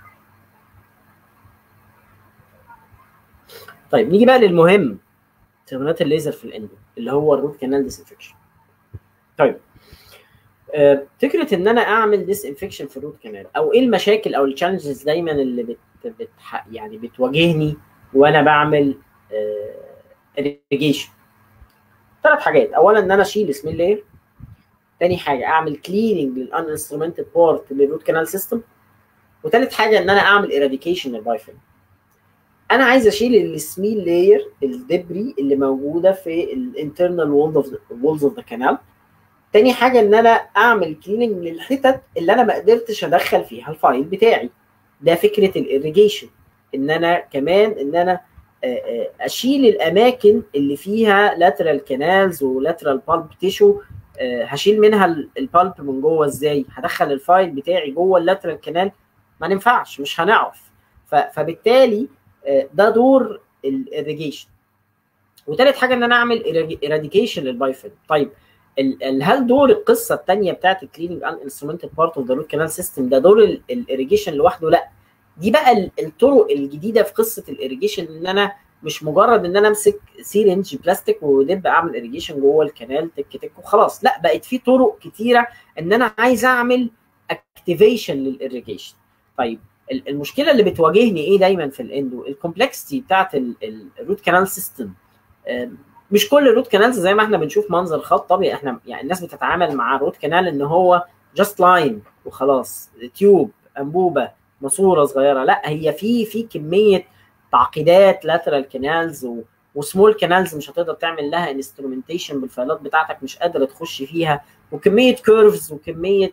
طيب نيجي بقى للمهم استخدامات الليزر في الاندو اللي هو الروت كانال ديسانفكشن طيب آه فكره ان انا اعمل ديس انفكشن في الروت كانال او ايه المشاكل او التشالنجز دايما اللي بت, بت يعني بتواجهني وانا بعمل اريجيشن آه ثلاث حاجات اولا ان انا اشيل سميل لاير تاني حاجه اعمل كليننج للان انسترومنتد بارت للروت كانال سيستم وتالت حاجه ان انا اعمل ايراديكيشن للبايفين انا عايز اشيل السميل لاير الدبري اللي موجوده في الانترنال وولز اوف ذا كانال تاني حاجه ان انا اعمل كليننج للحتت اللي انا ما قدرتش ادخل فيها الفايل بتاعي ده فكره الاريجيشن ان انا كمان ان انا اشيل الاماكن اللي فيها لاترال كانالز ولاترال بالب تيشو هشيل منها البالب من جوه ازاي هدخل الفايل بتاعي جوه اللاترال كانال ما ننفعش مش هنعرف فبالتالي ده دور الاريجيشن وتالت حاجه ان انا اعمل ايراديكيشن للبايفين طيب هل دور القصه الثانيه بتاعت الكليننج ان انسترومنتد بارت اوف ذا روت كانال سيستم ده دور الاريجيشن لوحده لا دي بقى الطرق الجديده في قصه الاريجيشن ان انا مش مجرد ان انا امسك سيرنج بلاستيك ودب اعمل اريجيشن جوه الكنال تك تك وخلاص لا بقت في طرق كتيره ان انا عايز اعمل اكتيفيشن للاريجيشن طيب المشكله اللي بتواجهني ايه دايما في الاندو الكومبلكسيتي بتاعت الروت كانال سيستم مش كل الروت كانالز زي ما احنا بنشوف منظر خط طبيعي احنا يعني الناس بتتعامل مع الروت كانال ان هو جاست لاين وخلاص تيوب انبوبه ماسوره صغيره لا هي في في كميه تعقيدات لاترال كانالز وسمول كانالز مش هتقدر تعمل لها انسترومنتيشن بالفايلات بتاعتك مش قادره تخش فيها وكميه كيرفز وكميه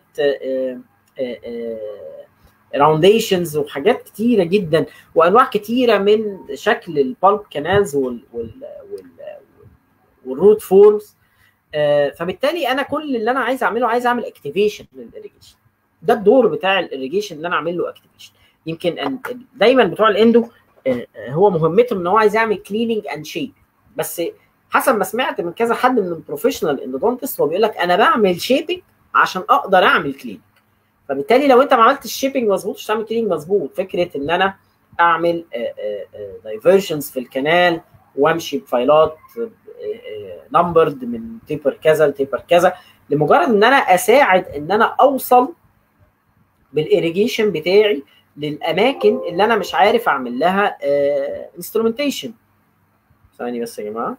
راونديشنز وحاجات كتيره جدا وانواع كتيره من شكل البالب كانالز وال وال وال والروت فورمز فبالتالي انا كل اللي انا عايز اعمله عايز اعمل اكتيفيشن للاريجيشن ده الدور بتاع الاريجيشن اللي انا اعمل له اكتيفيشن يمكن دايما بتوع الاندو هو مهمته ان هو عايز يعمل كليننج اند شيب بس حسب ما سمعت من كذا حد من البروفيشنال اندودونتست هو بيقول لك انا بعمل شيبنج عشان اقدر اعمل كلين فبالتالي لو انت ما عملتش الشيبنج مظبوط مش هتعمل كلين مظبوط فكره ان انا اعمل دايفرجنز في الكنال وامشي بفايلات نمبرد من تيبر كذا لتيبر كذا لمجرد ان انا اساعد ان انا اوصل بالاريجيشن بتاعي للاماكن اللي انا مش عارف اعمل لها انسترومنتيشن ثواني بس يا جماعه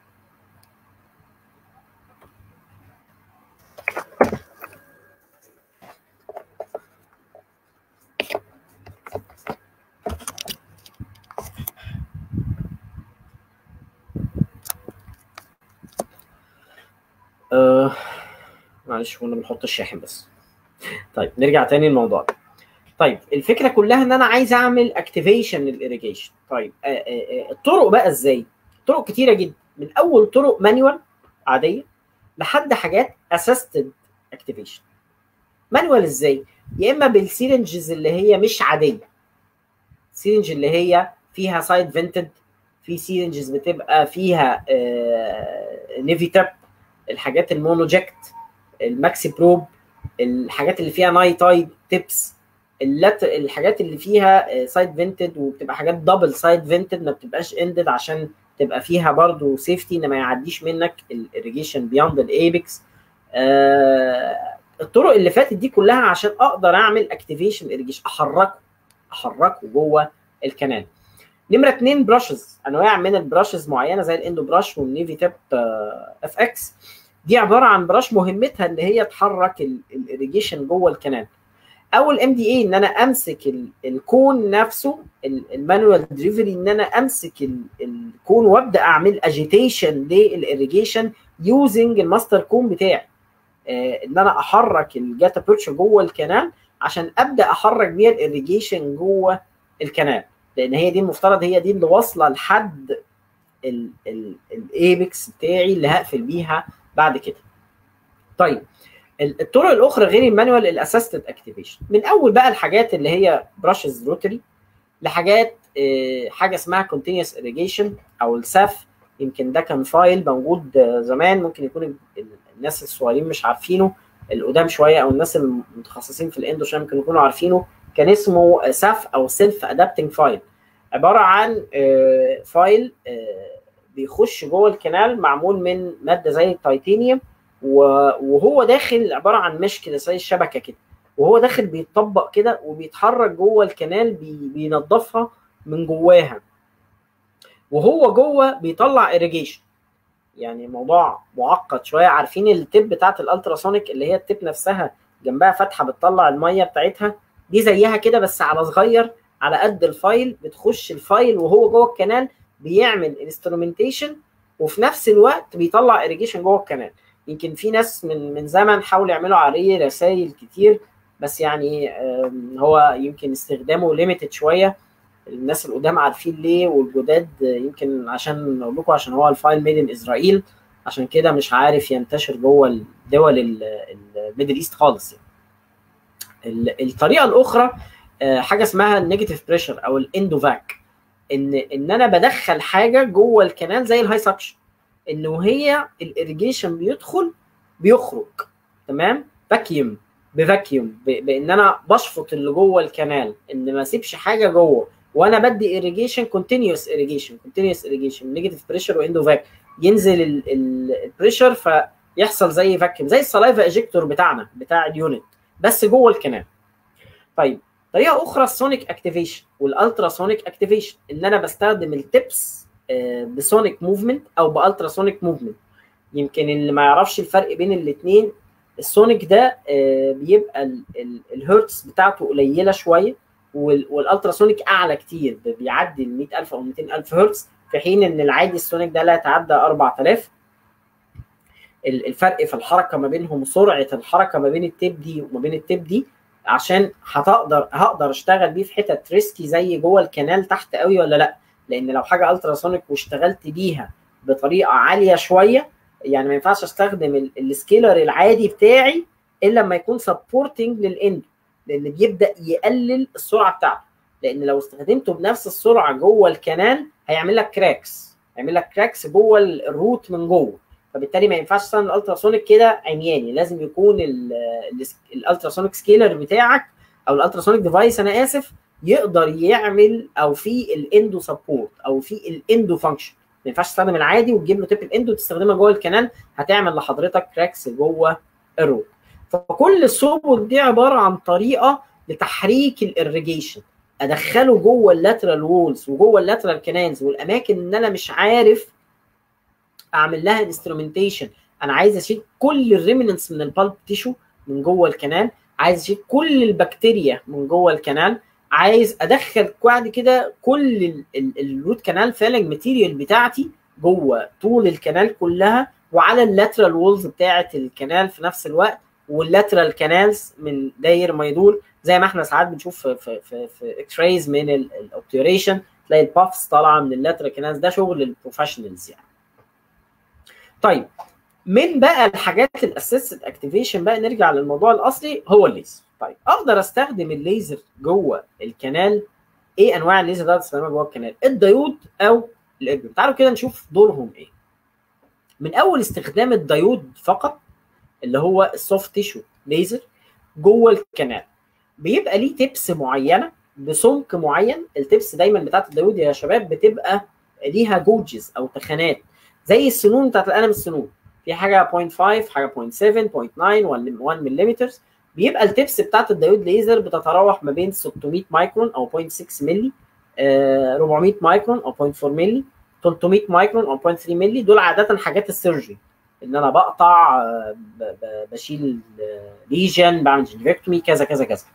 آه معلش كنا بنحط الشاحن بس طيب نرجع تاني للموضوع طيب الفكره كلها ان انا عايز اعمل اكتيفيشن للإيريجيشن طيب آه آه الطرق بقى ازاي طرق كتيره جدا من اول طرق مانيوال عاديه لحد حاجات اسيستد اكتيفيشن مانوال ازاي يا اما بالسيرنجز اللي هي مش عاديه سيرنج اللي هي فيها سايد فينتد في سيرنجز بتبقى فيها آه نيفي تاب الحاجات المونوجكت الماكسي بروب الحاجات اللي فيها ناي تايد تيبس اللت الحاجات اللي فيها سايد فينتد وبتبقى حاجات دبل سايد فينتد ما بتبقاش اندد عشان تبقى فيها برضو سيفتي ان ما يعديش منك الاريجيشن بياند الايبكس آه الطرق اللي فاتت دي كلها عشان اقدر اعمل اكتيفيشن اريجيشن احركه احركه جوه الكنال نمره اثنين براشز انواع من البراشز معينه زي الاندو براش والنيفي تيب اف اكس دي عباره عن براش مهمتها ان هي تحرك الاريجيشن جوه الكنال او الام دي اي ان انا امسك الكون نفسه المانوال دليفري ان انا امسك الكون وابدا اعمل اجيتيشن للاريجيشن يوزنج الماستر كون بتاعي آه ان انا احرك الجاتا بيرتش جوه الكنال عشان ابدا احرك بيها الاريجيشن جوه الكنال لان هي دي المفترض هي دي اللي واصله لحد الايبكس بتاعي اللي هقفل بيها بعد كده طيب الطرق الاخرى غير المانوال الاسيستد اكتيفيشن من اول بقى الحاجات اللي هي براشز روتري لحاجات حاجه اسمها كونتينوس اريجيشن او الساف يمكن ده كان فايل موجود زمان ممكن يكون الناس الصغيرين مش عارفينه القدام شويه او الناس المتخصصين في الاندو شويه ممكن يكونوا عارفينه كان اسمه ساف او سيلف ادابتنج فايل عباره عن فايل بيخش جوه الكنال معمول من ماده زي التيتانيوم وهو داخل عباره عن مش كده زي الشبكه كده وهو داخل بيتطبق كده وبيتحرك جوه الكنال بي بينظفها من جواها وهو جوه بيطلع اريجيشن يعني موضوع معقد شويه عارفين التب بتاعت الالتراسونيك اللي هي التب نفسها جنبها فتحه بتطلع الميه بتاعتها دي زيها كده بس على صغير على قد الفايل بتخش الفايل وهو جوه الكنال بيعمل انسترومنتيشن وفي نفس الوقت بيطلع اريجيشن جوه الكنال يمكن في ناس من من زمن حاولوا يعملوا عليه رسائل كتير بس يعني هو يمكن استخدامه ليميتد شويه الناس القدام عارفين ليه والجداد يمكن عشان اقول لكم عشان هو الفايل ميد ان اسرائيل عشان كده مش عارف ينتشر جوه الدول الميدل ايست خالص يعني. الطريقه الاخرى حاجه اسمها النيجاتيف بريشر او الاندوفاك ان ان انا بدخل حاجه جوه الكنال زي الهاي سكشن ان وهي الاريجيشن بيدخل بيخرج تمام فاكيوم بفاكيوم بان انا بشفط اللي جوه الكنال ان ما اسيبش حاجه جوه وانا بدي اريجيشن كونتينيوس اريجيشن كونتينيوس اريجيشن نيجاتيف بريشر واندو فاك ينزل البريشر فيحصل زي فاكيوم زي السلايفا اجيكتور بتاعنا بتاع اليونت بس جوه الكنال طيب طريقه اخرى السونيك اكتيفيشن والالتراسونيك اكتيفيشن ان انا بستخدم التبس بسونيك موفمنت او بالتراسونيك موفمنت يمكن اللي ما يعرفش الفرق بين الاثنين السونيك ده بيبقى الهرتز بتاعته قليله شويه والالتراسونيك اعلى كتير بيعدي ال 100000 او 200000 هرتز في حين ان العادي السونيك ده لا يتعدى 4000 الفرق في الحركه ما بينهم سرعه الحركه ما بين التيب دي وما بين التيب دي عشان هتقدر هقدر اشتغل بيه في حتت ريسكي زي جوه الكنال تحت قوي ولا لا لان لو حاجه التراسونيك واشتغلت بيها بطريقه عاليه شويه يعني ما ينفعش استخدم السكيلر العادي بتاعي الا لما يكون سبورتنج للاند لان بيبدا يقلل السرعه بتاعته لان لو استخدمته بنفس السرعه جوه الكنال هيعمل لك كراكس يعمل لك كراكس جوه الروت من جوه فبالتالي ما ينفعش تستخدم الالتراسونيك كده عمياني لازم يكون الالتراسونيك سكيلر بتاعك او الالتراسونيك ديفايس انا اسف يقدر يعمل او في الاندو سبورت او في الاندو فانكشن ما ينفعش تستخدم العادي وتجيب له تيب الاندو وتستخدمها جوه الكنال هتعمل لحضرتك كراكس جوه الروت فكل السبل دي عباره عن طريقه لتحريك الاريجيشن ادخله جوه اللاترال وولز وجوه اللاترال كانالز والاماكن ان انا مش عارف اعمل لها انسترومنتيشن انا عايز اشيل كل الريمننس من البالب تيشو من جوه الكنال عايز اشيل كل البكتيريا من جوه الكنال عايز ادخل بعد كده كل الروت كانال فيلنج ماتيريال بتاعتي جوه طول الكنال كلها وعلى اللاترال وولز بتاعه الكنال في نفس الوقت واللاترال كانالز من داير ما يدور زي ما احنا ساعات بنشوف في في في, في اكس رايز من الاوبتيوريشن تلاقي البافس طالعه من اللاترال كانالز ده شغل البروفيشنالز يعني. طيب من بقى الحاجات الاسيستد اكتيفيشن بقى نرجع للموضوع الاصلي هو الليزر طيب اقدر استخدم الليزر جوه الكنال ايه انواع الليزر ده استخدمها جوه الكنال الديود او الاجر تعالوا كده نشوف دورهم ايه من اول استخدام الديود فقط اللي هو السوفت تيشو ليزر جوه الكنال بيبقى ليه تبس معينه بسمك معين التبس دايما بتاعت الديود يا شباب بتبقى ليها جوجز او تخانات زي السنون بتاعت القلم السنون في حاجه 0.5 حاجه 0.7 0.9 1 ملم بيبقى التبس بتاعت الديود ليزر بتتراوح ما بين 600 مايكرون او 0.6 مللي آه 400 مايكرون او 0.4 مللي 300 مايكرون او 0.3 مللي دول عاده حاجات السيرجري ان انا بقطع بشيل ليجن بعمل جنفكتومي كذا كذا كذا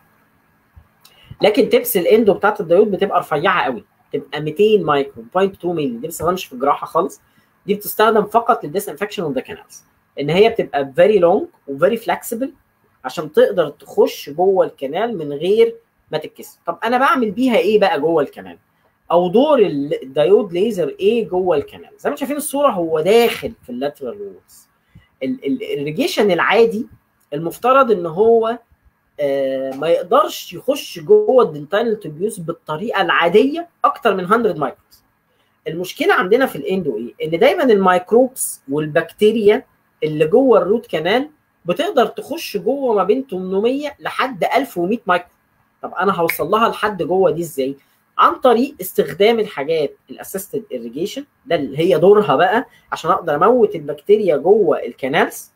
لكن تبس الاندو بتاعت الديود بتبقى رفيعه قوي بتبقى 200 مايكرون 0.2 مللي دي ما بتستخدمش في الجراحه خالص دي بتستخدم فقط للديسانفكشن اوف ذا كانالز ان هي بتبقى فيري لونج وفيري فلكسبل عشان تقدر تخش جوه الكنال من غير ما تتكسر طب انا بعمل بيها ايه بقى جوه الكنال او دور الدايود ليزر ايه جوه الكنال زي ما شايفين الصوره هو داخل في اللاترال وولز الاريجيشن العادي المفترض ان هو آه ما يقدرش يخش جوه الدنتال تبيوس بالطريقه العاديه اكتر من 100 مايكرون المشكله عندنا في الاندو ايه ان دايما الميكروبس والبكتيريا اللي جوه الروت كانال بتقدر تخش جوه ما بين 800 لحد 1100 مايكرون طب انا هوصل لها لحد جوه دي ازاي عن طريق استخدام الحاجات الاسيستد irrigation ده اللي هي دورها بقى عشان اقدر اموت البكتيريا جوه الكانالز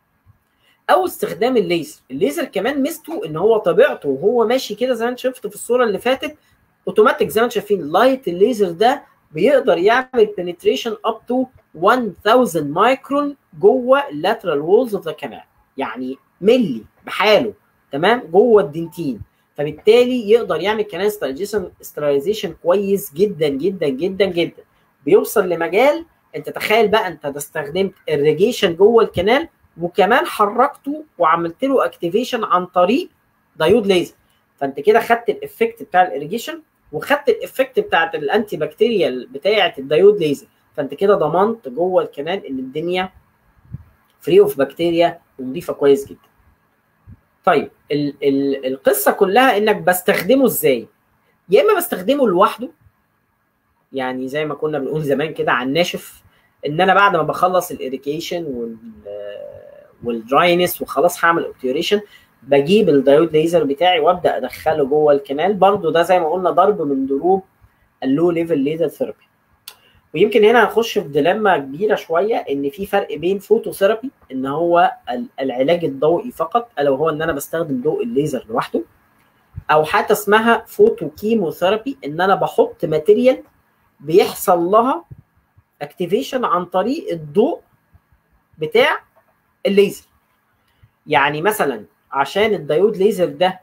او استخدام الليزر الليزر كمان ميزته ان هو طبيعته وهو ماشي كده زي ما انت شفت في الصوره اللي فاتت اوتوماتيك زي ما انتم شايفين لايت الليزر ده بيقدر يعمل penetration up to 1000 مايكرون جوه اللاترال وولز اوف ذا كانال يعني ملي بحاله تمام جوه الدنتين فبالتالي يقدر يعمل كانال سترايزيشن كويس جدا جدا جدا جدا بيوصل لمجال انت تخيل بقى انت استخدمت الريجيشن جوه الكنال وكمان حركته وعملت له اكتيفيشن عن طريق دايود ليزر فانت كده خدت الافكت بتاع الاريجيشن وخدت الافكت بتاعت الانتي بكتيريال بتاعه الدايود ليزر فانت كده ضمنت جوه الكنال ان الدنيا فري اوف بكتيريا ونضيفه كويس جدا طيب ال ال القصه كلها انك بستخدمه ازاي يا اما بستخدمه لوحده يعني زي ما كنا بنقول زمان كده على الناشف ان انا بعد ما بخلص الاريكيشن وال والدراينس وخلاص هعمل اوبتيوريشن بجيب الدايود ليزر بتاعي وابدا ادخله جوه الكنال برضو ده زي ما قلنا ضرب من ضروب اللو ليفل ليزر ثيرابي ويمكن هنا هنخش في ديلما كبيره شويه ان في فرق بين فوتوثيرابي ان هو العلاج الضوئي فقط الا وهو ان انا بستخدم ضوء الليزر لوحده او حتى اسمها فوتو كيموثيرابي ان انا بحط ماتيريال بيحصل لها اكتيفيشن عن طريق الضوء بتاع الليزر يعني مثلا عشان الدايود ليزر ده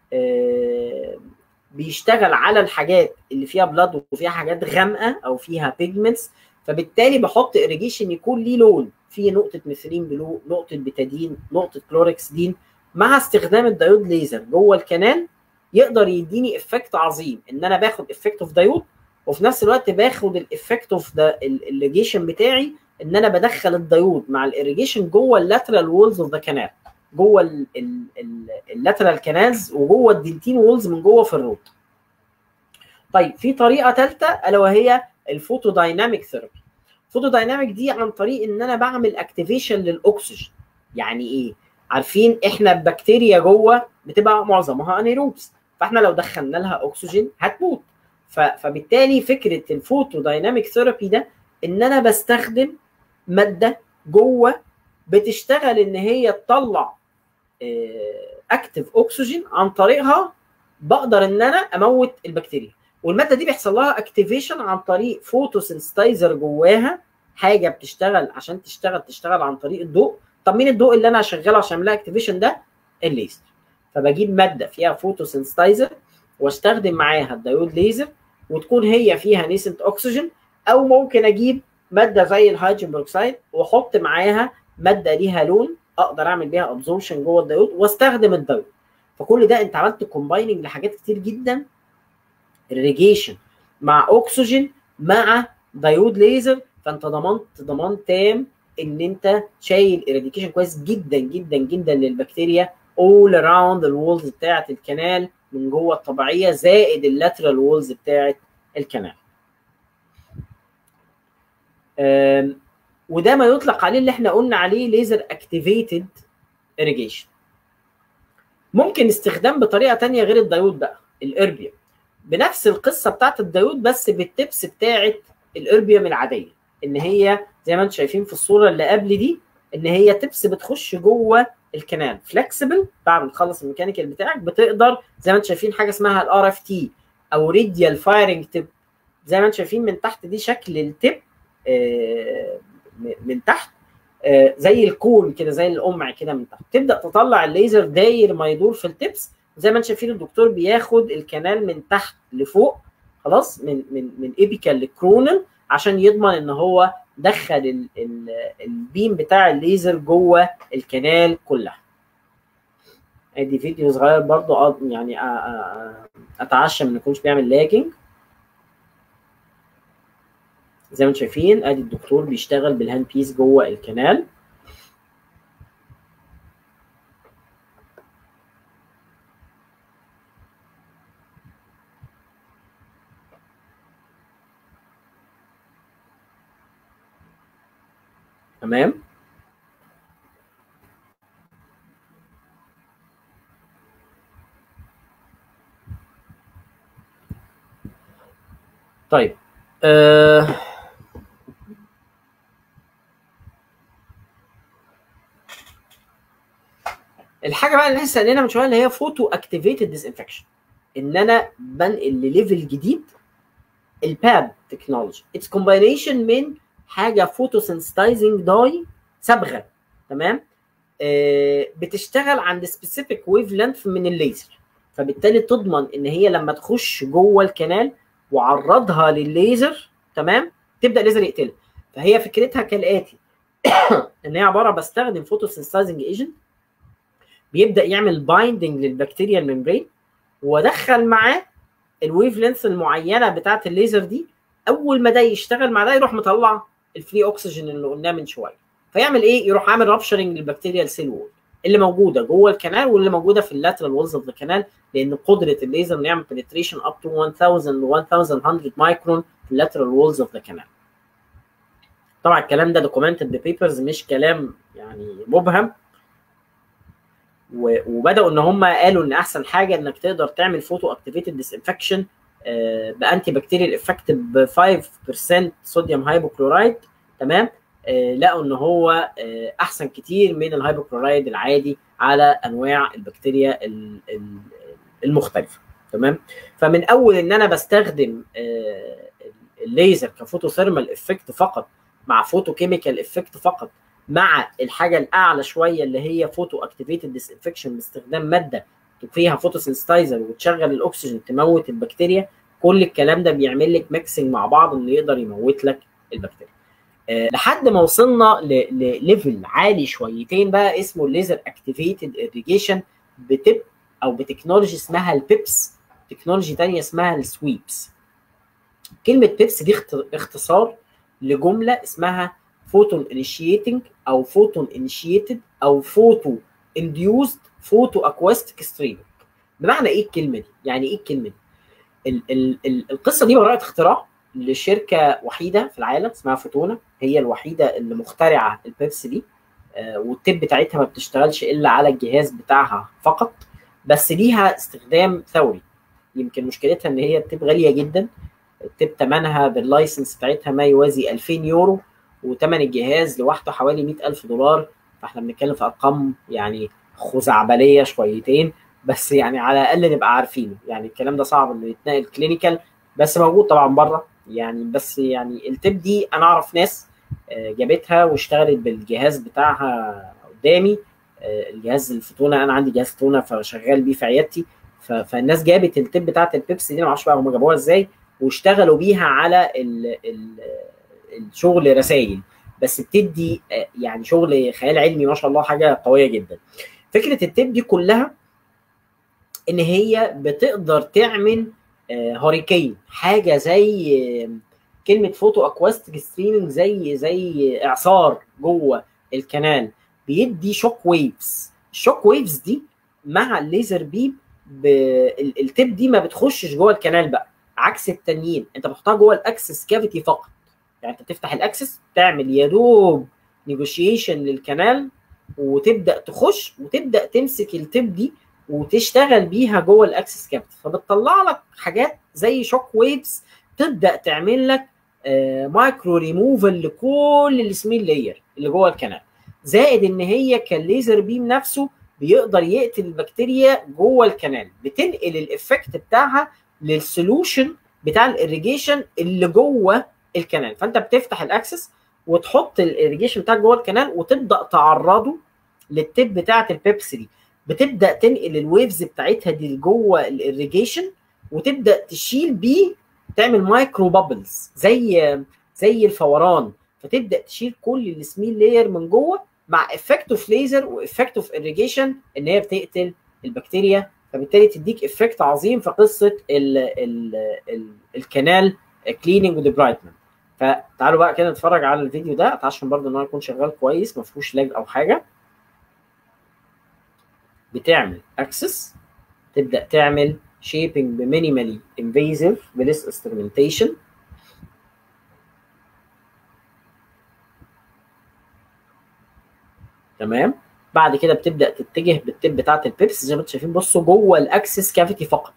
بيشتغل على الحاجات اللي فيها بلاد وفيها حاجات غامقه او فيها بيجمنتس فبالتالي بحط اريجيشن يكون ليه لون فيه نقطه ميثيلين بلو نقطه بتادين نقطه كلوركسدين مع استخدام الدايود ليزر جوه الكنال يقدر يديني افكت عظيم ان انا باخد افكت اوف دايود وفي نفس الوقت باخد الافكت اوف ذا الاريجيشن بتاعي ان انا بدخل الدايود مع الاريجيشن جوه اللاترال وولز اوف ذا كانال جوه اللاترال كانالز وجوه الدنتين وولز من جوه في الروت طيب في طريقه ثالثه الا وهي الفوتو دايناميك ثيرابي فوتو دايناميك دي عن طريق ان انا بعمل اكتيفيشن للاكسجين يعني ايه عارفين احنا البكتيريا جوه بتبقى معظمها انيروبس فاحنا لو دخلنا لها اكسجين هتموت فبالتالي فكره الفوتو دايناميك ثيرابي ده ان انا بستخدم ماده جوه بتشتغل ان هي تطلع اكتف اكسجين عن طريقها بقدر ان انا اموت البكتيريا والماده دي بيحصل لها اكتيفيشن عن طريق فوتوسنسيتايزر جواها حاجه بتشتغل عشان تشتغل تشتغل عن طريق الضوء طب مين الضوء اللي انا هشغله عشان اعمل لها اكتيفيشن ده الليزر فبجيب ماده فيها فوتوسنسيتايزر واستخدم معاها الدايود ليزر وتكون هي فيها نيسنت اكسجين او ممكن اجيب ماده زي الهيدروجين بروكسيد واحط معاها ماده ليها لون اقدر اعمل بيها ابزوربشن جوه الدايود واستخدم الدايود فكل ده انت عملت كومبايننج لحاجات كتير جدا الريجيشن مع اكسجين مع دايود ليزر فانت ضمنت ضمان تام ان انت شايل اراديكيشن كويس جدا جدا جدا للبكتيريا اول اراوند الوولز بتاعه الكنال من جوه الطبيعيه زائد اللاترال وولز بتاعه الكنال وده ما يطلق عليه اللي احنا قلنا عليه ليزر اكتيفيتد اريجيشن ممكن استخدام بطريقه تانية غير الدايود بقى الاربيوم بنفس القصه بتاعت الدايود بس بالتبس بتاعت الاربيوم العاديه ان هي زي ما انتم شايفين في الصوره اللي قبل دي ان هي تبس بتخش جوه الكنال فلكسبل بعد ما تخلص الميكانيكال بتاعك بتقدر زي ما انتم شايفين حاجه اسمها الار اف تي او ريديال فايرنج تيب زي ما انتم شايفين من تحت دي شكل التيب آه من تحت آه زي الكون كده زي القمع كده من تحت تبدا تطلع الليزر داير ما يدور في التبس زي ما انتم شايفين الدكتور بياخد الكنال من تحت لفوق خلاص من من من ايبيكال لكرونال عشان يضمن ان هو دخل ال ال البيم بتاع الليزر جوه الكنال كلها ادي فيديو صغير برضو يعني اتعشى ما يكونش بيعمل لاجنج زي ما انتم شايفين ادي الدكتور بيشتغل بالهاند بيس جوه الكنال تمام طيب أه الحاجه بقى اللي لسه قايلينها من شويه اللي هي فوتو اكتيفيتد ديسانفكشن ان انا بنقل لليفل جديد الباب تكنولوجي اتس كومباينيشن من حاجه فوتوسنسيتايزنج داي صبغه تمام آه بتشتغل عند سبيسيفيك ويف لينث من الليزر فبالتالي تضمن ان هي لما تخش جوه الكنال وعرضها للليزر تمام تبدا الليزر يقتلها فهي فكرتها كالاتي ان هي عباره بستخدم فوتوسنسيتايزنج ايجنت بيبدا يعمل بايندنج للبكتيريا الممبرين وادخل معاه الويف لينث المعينه بتاعه الليزر دي اول ما ده يشتغل مع ده يروح مطلع الفري اوكسجين اللي قلناه من شويه فيعمل ايه يروح عامل رابشرنج للبكتيريا السيل وول اللي موجوده جوه الكنال واللي موجوده في اللاترال وولز اوف ذا كنال لان قدره الليزر انه يعمل بنتريشن اب تو 1000 ل 1100 مايكرون في اللاترال وولز اوف ذا كنال طبعا الكلام ده دوكيومنتد بيبرز مش كلام يعني مبهم وبداوا ان هم قالوا ان احسن حاجه انك تقدر تعمل فوتو اكتيفيتد ديسانفكشن بانتي بكتيريال افكت ب 5% صوديوم هايبوكلورايد تمام آه لقوا ان هو آه احسن كتير من الهايبوكلورايد العادي على انواع البكتيريا المختلفه تمام فمن اول ان انا بستخدم آه الليزر كفوتو ثيرمال افكت فقط مع فوتو كيميكال افكت فقط مع الحاجه الاعلى شويه اللي هي فوتو اكتيفيتد ديسانفكشن باستخدام ماده فيها فوتوسنسيتايزر وتشغل الاكسجين تموت البكتيريا كل الكلام ده بيعمل لك ميكسنج مع بعض انه يقدر يموت لك البكتيريا أه لحد ما وصلنا لليفل عالي شويتين بقى اسمه الليزر اكتيفيتد اريجيشن بتب او بتكنولوجي اسمها البيبس تكنولوجي تانية اسمها السويبس كلمة بيبس دي اختصار لجملة اسمها فوتون انيشيتنج او فوتون انيشيتد او فوتو انديوزد فوتو اكواستيك ستريمنج بمعنى ايه الكلمه دي؟ يعني ايه الكلمه دي؟ ال ال ال القصه دي براءه اختراع لشركه وحيده في العالم اسمها فوتونا هي الوحيده اللي مخترعه البيبسي دي آه، والتب بتاعتها ما بتشتغلش الا على الجهاز بتاعها فقط بس ليها استخدام ثوري يمكن مشكلتها ان هي التب غاليه جدا التب ثمنها باللايسنس بتاعتها ما يوازي 2000 يورو وثمن الجهاز لوحده حوالي 100000 دولار فاحنا بنتكلم في ارقام يعني خزعبليه شويتين بس يعني على الاقل نبقى عارفينه يعني الكلام ده صعب انه يتنقل كلينيكال بس موجود طبعا بره يعني بس يعني التب دي انا اعرف ناس آه، جابتها واشتغلت بالجهاز بتاعها قدامي آه، الجهاز الفوتونه انا عندي جهاز فوتونه فشغال بيه في عيادتي ف- فالناس جابت التب بتاعت البيبسي دي أنا ما اعرفش بقى هم جابوها ازاي واشتغلوا بيها على ال ال الشغل رسائل بس بتدي آه، يعني شغل خيال علمي ما شاء الله حاجه قويه جدا فكره التب دي كلها ان هي بتقدر تعمل هوريكين حاجه زي آه، كلمه فوتو اكواستيك ستريمنج زي زي اعصار جوه الكنال بيدي شوك ويفز الشوك ويفز دي مع الليزر بيب ب... ال- التب دي ما بتخشش جوه الكنال بقى عكس التانيين انت بتحطها جوه الاكسس كافيتي فقط يعني انت تفتح الاكسس تعمل يا دوب نيجوشيشن للكنال وتبدا تخش وتبدا تمسك التب دي وتشتغل بيها جوه الاكسس كافيتي فبتطلع لك حاجات زي شوك ويفز تبدا تعمل لك مايكرو ريموفال لكل السميل لاير اللي جوه الكنال زائد ان هي كالليزر بيم نفسه بيقدر يقتل البكتيريا جوه الكنال بتنقل الافكت بتاعها للسولوشن بتاع الاريجيشن اللي جوه الكنال فانت بتفتح الاكسس وتحط الاريجيشن بتاعك جوه الكنال وتبدا تعرضه للتب بتاعه البيبسي دي بتبدا تنقل الويفز بتاعتها دي جوه الاريجيشن وتبدا تشيل بيه تعمل مايكرو بابلز زي زي الفوران فتبدا تشيل كل السميل لاير من جوه مع افكت اوف ليزر وافكت اوف اريجيشن ان هي بتقتل البكتيريا فبالتالي تديك افكت عظيم في قصه ال ال ال الكنال كليننج وديبرايتمنت فتعالوا بقى كده نتفرج على الفيديو ده عشان برضه ان هو يكون شغال كويس ما فيهوش لاج او حاجه بتعمل اكسس تبدا تعمل شيبنج بمينيمالي انفيزيف بليس استرمنتيشن تمام بعد كده بتبدا تتجه بالتب بتاعت البيبس زي ما انتم شايفين بصوا جوه الاكسس كافيتي فقط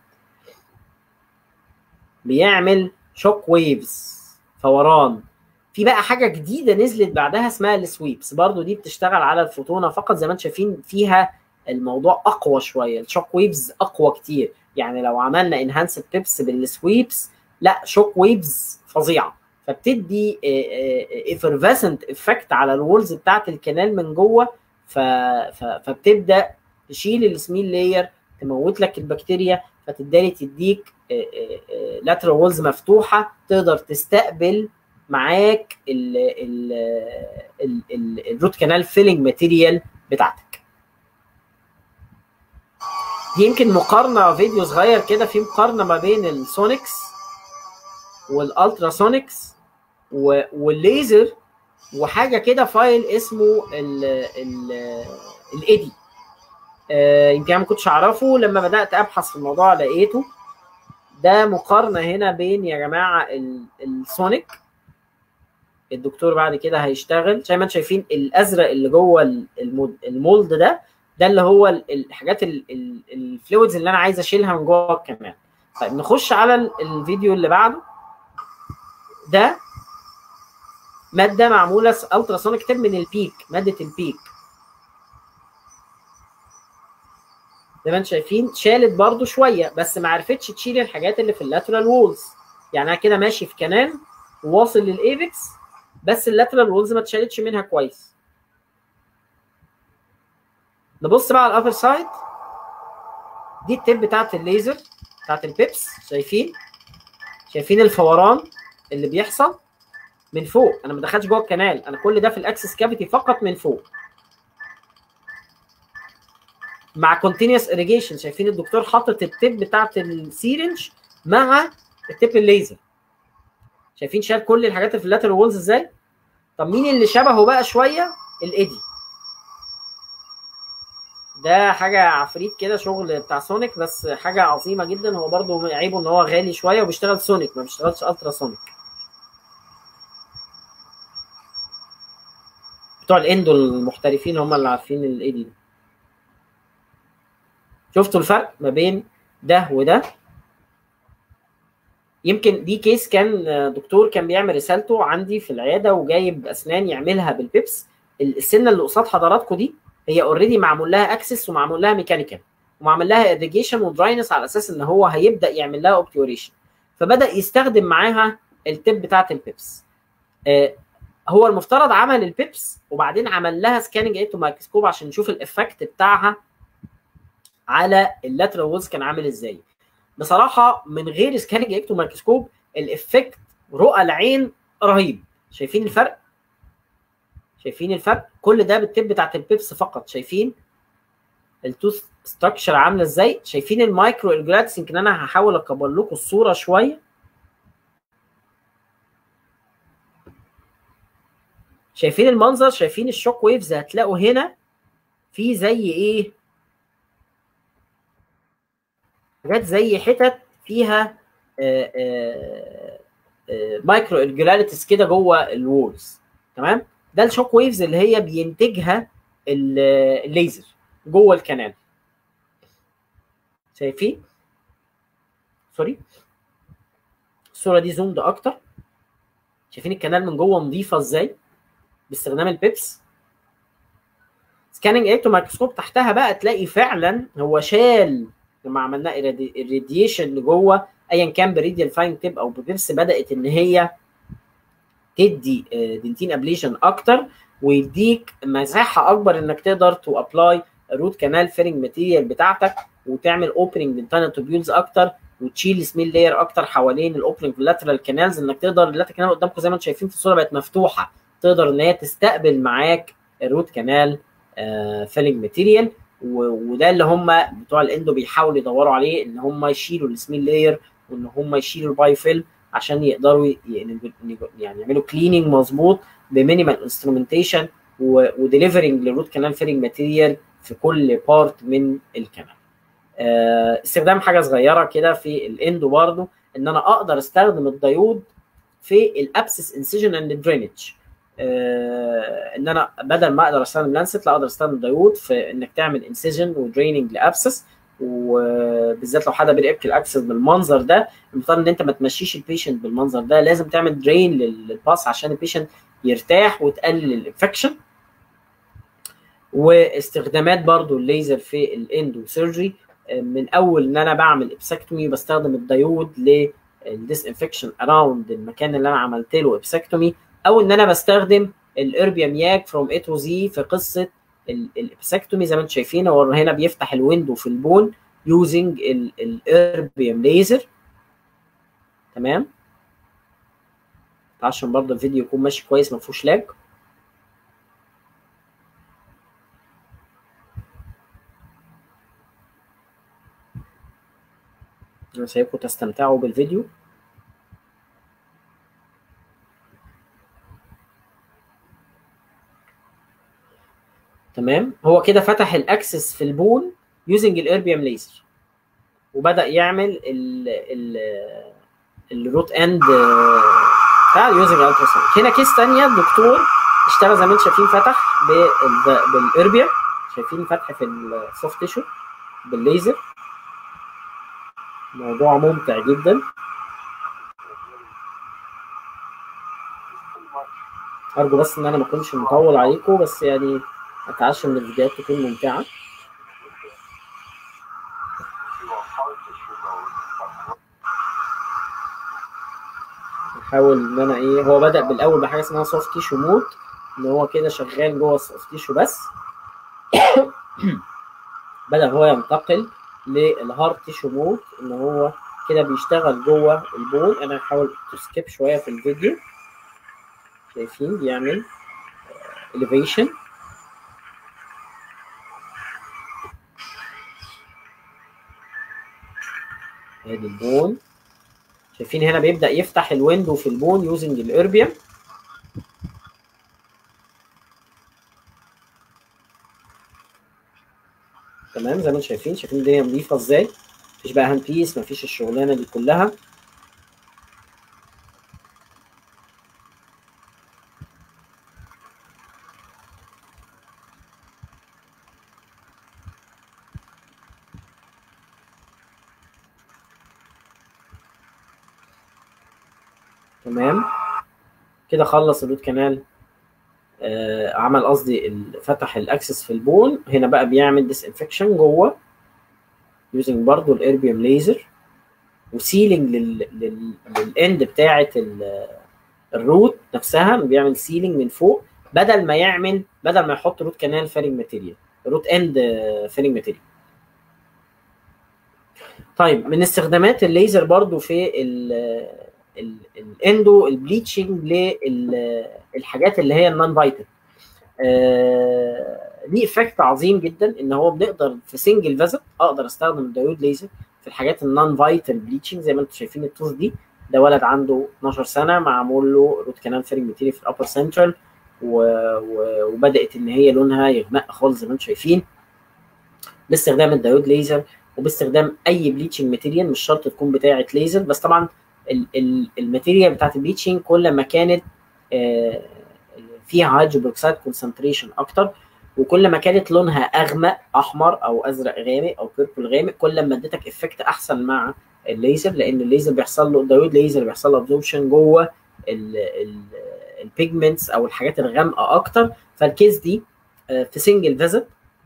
بيعمل شوك ويفز فوران في بقى حاجه جديده نزلت بعدها اسمها السويبس برضو دي بتشتغل على الفوتونه فقط زي ما انتم شايفين فيها الموضوع اقوى شويه الشوك ويفز اقوى كتير يعني لو عملنا انهانس بيبس بالسويبس لا شوك ويفز فظيعه فبتدي افرفاسنت افكت على الولز بتاعت الكنال من جوه ف... ف... فبتبدا تشيل السميل لاير تموت لك البكتيريا فتبتدي تديك لاترال وولز مفتوحه تقدر تستقبل معاك الروت كانال فيلنج ماتيريال بتاعتك دي يمكن مقارنه فيديو صغير كده في مقارنه ما بين السونيكس والالتراسونيكس والليزر وحاجه كده فايل اسمه ال ال الايدي آه يمكن ما كنتش اعرفه لما بدات ابحث في الموضوع لقيته ده مقارنه هنا بين يا جماعه السونيك الدكتور بعد كده هيشتغل زي ما انتم شايفين الازرق اللي جوه المولد ده ده اللي هو الحاجات الفلويدز اللي انا عايز اشيلها من جوه كمان طيب نخش على الفيديو اللي بعده ده ماده معموله الترا سونيك تب من البيك ماده البيك زي ما انتم شايفين شالت برضو شويه بس ما عرفتش تشيل الحاجات اللي في اللاترال وولز يعني انا كده ماشي في كنال وواصل للايبكس بس اللاترال وولز ما اتشالتش منها كويس نبص بقى على الابر سايد دي التب بتاعت الليزر بتاعت البيبس شايفين شايفين الفوران اللي بيحصل من فوق انا ما دخلتش جوه الكنال انا كل ده في الاكسس كافيتي فقط من فوق مع كونتينوس اريجيشن شايفين الدكتور حاطط التب بتاعت السيرنج مع التب الليزر شايفين شال كل الحاجات اللي في اللاترال وولز ازاي طب مين اللي شبهه بقى شويه الايدي ده حاجه عفريت كده شغل بتاع سونيك بس حاجه عظيمه جدا هو برده عيبه ان هو غالي شويه وبيشتغل سونيك ما بيشتغلش الترا سونيك بتوع الاندو المحترفين هم اللي عارفين الاي دي شفتوا الفرق ما بين ده وده يمكن دي كيس كان دكتور كان بيعمل رسالته عندي في العياده وجايب اسنان يعملها بالبيبس السنه اللي قصاد حضراتكم دي هي اوريدي معمول لها اكسس ومعمول لها ميكانيكال ومعمل لها اريجيشن ودراينس على اساس ان هو هيبدا يعمل لها اوبتيوريشن فبدا يستخدم معاها التب بتاعت البيبس آه هو المفترض عمل البيبس وبعدين عمل لها سكاننج ايتو مايكروسكوب عشان نشوف الافكت بتاعها على اللاترال وولز كان عامل ازاي بصراحه من غير سكاننج ايتو مايكروسكوب الافكت رؤى العين رهيب شايفين الفرق شايفين الفرق كل ده بالتب بتاعت البيبس فقط شايفين التوث ستراكشر عامله ازاي شايفين المايكرو الجراتس يمكن انا هحاول اكبر لكم الصوره شويه شايفين المنظر شايفين الشوك ويفز هتلاقوا هنا في زي ايه حاجات زي حتت فيها آآ آآ آآ مايكرو ارجولاريتيز كده جوه الوولز تمام ده الشوك ويفز اللي هي بينتجها الليزر جوه الكنال شايفين سوري الصوره دي زومد اكتر شايفين الكنال من جوه نظيفه ازاي باستخدام البيبس سكاننج ايكتو مايكروسكوب تحتها بقى تلاقي فعلا هو شال لما عملنا الراديشن لجوه ايا كان بريديال فاين تيب او ببيبس بدات ان هي تدي دنتين ابليشن اكتر ويديك مساحه اكبر انك تقدر تو ابلاي روت كانال فيرنج ماتيريال بتاعتك وتعمل اوبننج دنتانا توبيولز اكتر وتشيل سميل لاير اكتر حوالين الاوبننج اللاترال كانالز انك تقدر اللاترال كانال قدامكم زي ما انتم شايفين في الصوره بقت مفتوحه تقدر ان هي تستقبل معاك الروت كانال فيلنج ماتيريال وده اللي هم بتوع الاندو بيحاولوا يدوروا عليه ان هم يشيلوا السميل لاير وان هم يشيلوا الباي فيلم عشان يقدروا يعني يعملوا كليننج مظبوط بمينيمال انسترومنتيشن وديليفرنج للروت كانال فيلنج ماتيريال في كل بارت من الكنال. آه استخدام حاجه صغيره كده في الاندو برضو ان انا اقدر استخدم الديود في الابسس انسيجن اند درينج آه ان انا بدل ما اقدر استخدم لانست لا اقدر استخدم ديود في انك تعمل انسيجن ودريننج لابسس وبالذات لو حدا بيرقبك الاكسس بالمنظر ده المفترض ان انت ما تمشيش البيشنت بالمنظر ده لازم تعمل درين للباس عشان البيشنت يرتاح وتقلل الانفكشن واستخدامات برضو الليزر في الاندو سيرجري من اول ان انا بعمل ابسكتومي بستخدم الديود للديسانفكشن اراوند المكان اللي انا عملت له ابسكتومي او ان انا بستخدم الاربيوم ياك فروم اي تو زي في قصه الابسكتومي زي ما انتم شايفين هو هنا بيفتح الويندو في البون يوزنج الاربيوم ليزر تمام عشان برضه الفيديو يكون ماشي كويس ما فيهوش لاج انا سايبكم تستمتعوا بالفيديو تمام هو كده فتح الاكسس في البون يوزنج الاربيوم ليزر وبدا يعمل ال ال الروت اند بتاع يوزنج التراساوند هنا كيس ثانيه الدكتور اشتغل زي ما انتم شايفين فتح بالاربيوم شايفين فتح في السوفت تيشو بالليزر موضوع ممتع جدا ارجو بس ان انا ما اكونش مطول عليكم بس يعني اتعشى من الفيديوهات تكون ممتعه نحاول ان انا ايه هو بدا بالاول بحاجه اسمها سوفت تيشو مود ان هو كده شغال جوه السوفت تيشو بس بدا هو ينتقل للهارد تيشو مود ان هو كده بيشتغل جوه البون انا هحاول تسكيب شويه في الفيديو شايفين بيعمل elevation ادي البون شايفين هنا بيبدا يفتح الويندو في البون يوزنج الاربيوم تمام زي ما انتم شايفين شايفين الدنيا نظيفه ازاي مفيش بقى هاند بيس مفيش الشغلانه دي كلها تمام كده خلص الروت كانال آه عمل قصدي ال- فتح الاكسس في البون هنا بقى بيعمل ديس انفكشن جوه يوزنج برضو الاربيوم ليزر وسيلينج لل... لل... للاند بتاعه ال... الروت نفسها بيعمل سيلينج من فوق بدل ما يعمل بدل ما يحط روت كانال فيلنج ماتيريال روت اند فيلنج ماتيريال طيب من استخدامات الليزر برضو في ال ال الاندو البليتشنج للحاجات اللي هي النون فايتال آه ليه افكت عظيم جدا ان هو بنقدر في سنجل فيزت اقدر استخدم الدايود ليزر في الحاجات النون فايتال بليتشنج زي ما انتم شايفين التوث دي ده ولد عنده 12 سنه معمول له روت كانال فيرنج ماتيريال في الابر سنترال وبدات ان هي لونها يغمق خالص زي ما انتم شايفين باستخدام الدايود ليزر وباستخدام اي بليتشنج ماتيريال مش شرط تكون بتاعه ليزر بس طبعا الماتيريال بتاعت البليتشنج كل ما كانت آه فيها هيدروبروكسيد كونسنتريشن اكتر وكل ما كانت لونها اغمق احمر او ازرق غامق او بيربل غامق كل ما اديتك افكت احسن مع الليزر لان الليزر بيحصل له الدايود ليزر بيحصل له ابزوربشن جوه البيجمنتس او الحاجات الغامقه اكتر فالكيس دي في سنجل فيزت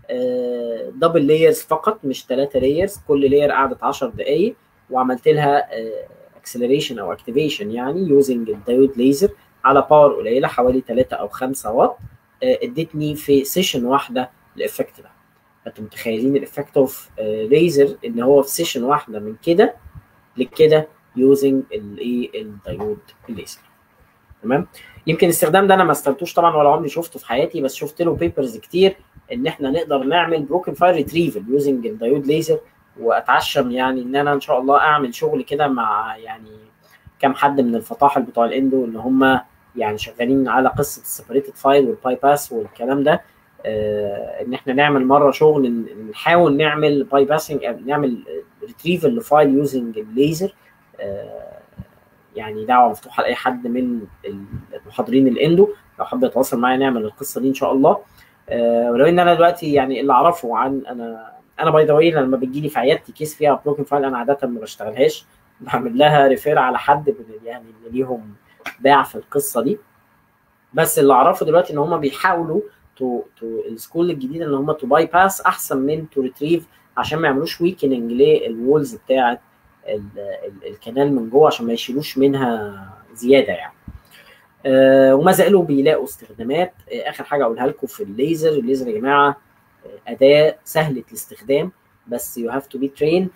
دبل لايرز فقط مش ثلاثه لايرز كل لاير قعدت 10 دقائق وعملت لها اكسلريشن او اكتيفيشن يعني يوزنج الدايود ليزر على باور قليله حوالي 3 او 5 واط ادتني في سيشن واحده الافكت ده انتوا متخيلين الافكت اوف ليزر ان هو في سيشن واحده من كده لكده يوزنج الايه الدايود ليزر تمام يمكن الاستخدام ده انا ما استخدمتوش طبعا ولا عمري شفته في حياتي بس شفت له بيبرز كتير ان احنا نقدر نعمل بروكن فاير ريتريفل يوزنج الدايود ليزر واتعشم يعني ان انا ان شاء الله اعمل شغل كده مع يعني كام حد من الفطاحل بتوع الاندو اللي هم يعني شغالين على قصه السيبريتد فايل والباي باس والكلام ده آه ان احنا نعمل مره شغل نحاول نعمل باي باسنج نعمل ريتريفل لفايل يوزنج الليزر آه يعني دعوه مفتوحه لاي حد من المحاضرين الاندو لو حب يتواصل معايا نعمل القصه دي ان شاء الله آه ولو ان انا دلوقتي يعني اللي اعرفه عن انا انا باي ذا واي لما بتجي لي في عيادتي كيس فيها بروكن فايل انا عاده ما بشتغلهاش بعمل لها ريفير على حد من يعني اللي ليهم باع في القصه دي بس اللي اعرفه دلوقتي ان هم بيحاولوا تو تو السكول الجديده ان هم تو باي باس احسن من تو ريتريف عشان ما يعملوش ويكننج للوولز بتاعه الكنال من جوه عشان ما يشيلوش منها زياده يعني آه وما زالوا بيلاقوا استخدامات آه اخر حاجه اقولها لكم في الليزر الليزر يا جماعه آه اداه سهله الاستخدام بس يو هاف تو بي تريند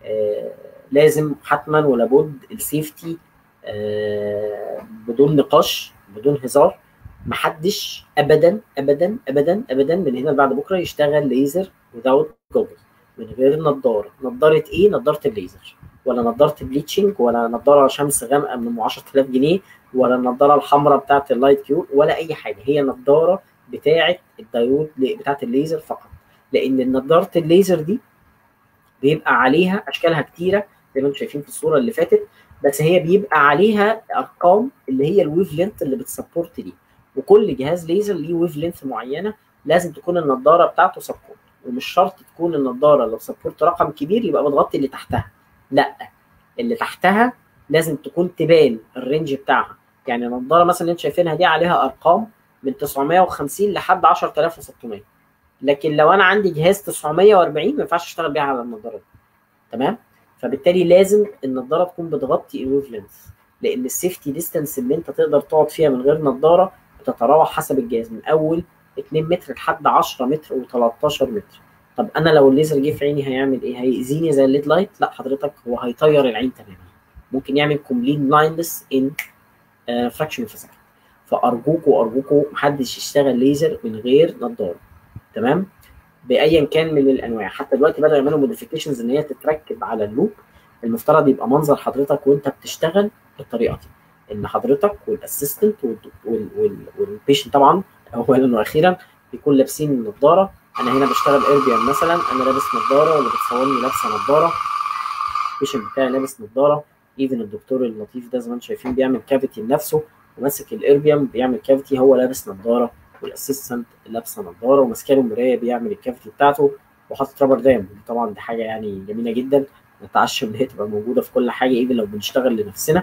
لازم حتما ولابد السيفتي بدون نقاش بدون هزار محدش ابدا ابدا ابدا ابدا من هنا لبعد بكره يشتغل ليزر without جوجل من غير نظاره نظاره ايه نظاره الليزر ولا نظاره بليتشنج ولا نظاره شمس غامقه من 10000 جنيه ولا النظاره الحمراء بتاعه اللايت كيو ولا اي حاجه هي نظاره بتاعه الدايود بتاعه الليزر فقط لان نظاره الليزر دي بيبقى عليها اشكالها كتيره زي ما انتم شايفين في الصوره اللي فاتت بس هي بيبقى عليها ارقام اللي هي الويف لينث اللي بتسبورت دي وكل جهاز ليزر ليه ويف لينث معينه لازم تكون النضاره بتاعته سبورت ومش شرط تكون النضاره لو سبورت رقم كبير يبقى بتغطي اللي تحتها لا اللي تحتها لازم تكون تبان الرينج بتاعها يعني النضاره مثلا اللي انتم شايفينها دي عليها ارقام من 950 لحد 10600 لكن لو انا عندي جهاز 940 ما ينفعش اشتغل بيها على النضاره دي تمام فبالتالي لازم النضاره تكون بتغطي الويف لينث لان السيفتي ديستانس اللي انت تقدر تقعد فيها من غير نضاره بتتراوح حسب الجهاز من اول 2 متر لحد 10 متر و13 متر طب انا لو الليزر جه في عيني هيعمل ايه؟ هيأذيني زي الليد لايت؟ لا حضرتك هو هيطير العين تماما ممكن يعمل كومبليت بلايندنس ان فراكشن اوف سكند فارجوكوا ارجوكوا محدش يشتغل ليزر من غير نضاره تمام؟ بايا كان من الانواع حتى دلوقتي بداوا يعملوا موديفيكيشنز ان هي تتركب على اللوب المفترض يبقى منظر حضرتك وانت بتشتغل بالطريقه دي ان حضرتك والاسيستنت والبيشنت طبعا اولا واخيرا يكون لابسين النضاره انا هنا بشتغل ايربيان مثلا انا لابس نضاره واللي بتصورني لابسه نضاره البيشنت بتاعي لابس نضاره ايفن الدكتور اللطيف ده زي ما انتم شايفين بيعمل كافيتي لنفسه وماسك الايربيان بيعمل كافيتي هو لابس نضاره والاسيستنت لابسه نضاره وماسكه له مرايه بيعمل الكافيتي بتاعته وحاطط رابر دام طبعا دي حاجه يعني جميله جدا نتعشم ان هي تبقى موجوده في كل حاجه ايفن لو بنشتغل لنفسنا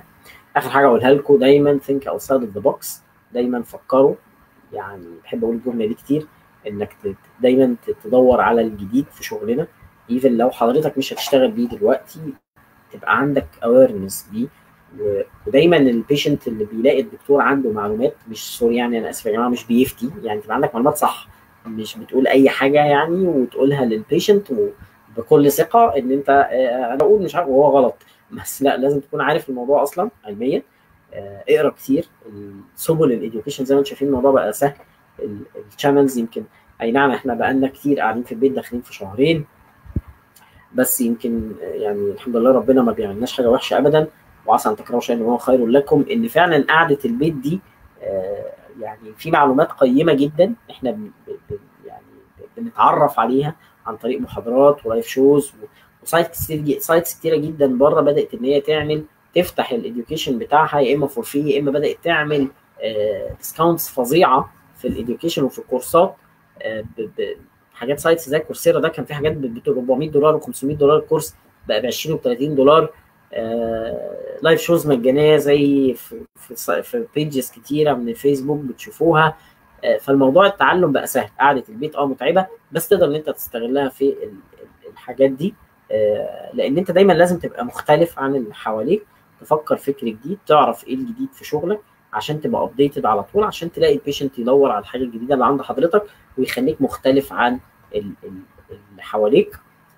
اخر حاجه اقولها لكم دايما think outside of the box دايما فكروا يعني بحب اقول الجمله دي كتير انك دايما تدور على الجديد في شغلنا ايفن لو حضرتك مش هتشتغل بيه دلوقتي تبقى عندك اويرنس بيه ودايما البيشنت اللي بيلاقي الدكتور عنده معلومات مش سوري يعني انا اسف يا جماعه مش بيفتي يعني تبقى عندك معلومات صح مش بتقول اي حاجه يعني وتقولها للبيشنت بكل ثقه ان انت انا اقول مش عارف وهو غلط بس لا لازم تكون عارف الموضوع اصلا علميا اقرا كتير سبل الاديوكيشن زي ما انتم شايفين الموضوع بقى سهل الشانلز يمكن اي نعم احنا بقالنا كتير قاعدين في البيت داخلين في شهرين بس يمكن يعني الحمد لله ربنا ما بيعملناش حاجه وحشه ابدا وعسى ان تكرهوا شيئا وهو خير لكم ان فعلا قعده البيت دي يعني في معلومات قيمه جدا احنا بن يعني بنتعرف عليها عن طريق محاضرات ولايف شوز وسايتس كتير سايتس كتيره جدا بره بدات ان هي تعمل تفتح الاديوكيشن بتاعها يا اما فور فري يا اما بدات تعمل ديسكاونتس فظيعه في الاديوكيشن وفي الكورسات حاجات سايتس زي كورسيرا ده كان في حاجات ب 400 دولار و500 دولار الكورس بقى ب 20 و 30 دولار لايف شوز مجانيه زي في في, في بيجز كتيره من الفيسبوك بتشوفوها فالموضوع التعلم بقى سهل قعده البيت اه متعبه بس تقدر ان انت تستغلها في الحاجات دي لان انت دايما لازم تبقى مختلف عن اللي حواليك تفكر فكر جديد تعرف ايه الجديد في شغلك عشان تبقى ابديتد على طول عشان تلاقي البيشنت يدور على الحاجه الجديده اللي عند حضرتك ويخليك مختلف عن اللي حواليك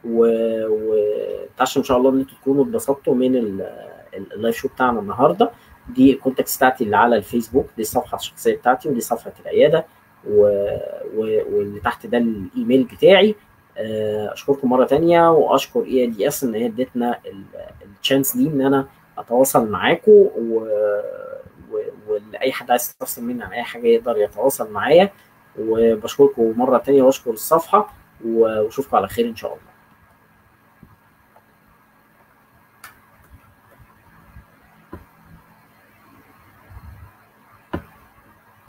وعشان ان شاء الله ان انتوا تكونوا اتبسطتوا من اللايف شو بتاعنا النهارده دي الكونتاكت بتاعتي اللي على الفيسبوك دي الصفحه الشخصيه بتاعتي ودي صفحه العياده و... و... واللي تحت ده الايميل بتاعي اشكركم مره تانية واشكر اي دي اس ان هي ادتنا التشانس دي ان انا اتواصل معاكم و... واي حد عايز يستفسر مني عن اي حاجه يقدر يتواصل معايا وبشكركم مره تانية واشكر الصفحه واشوفكم على خير ان شاء الله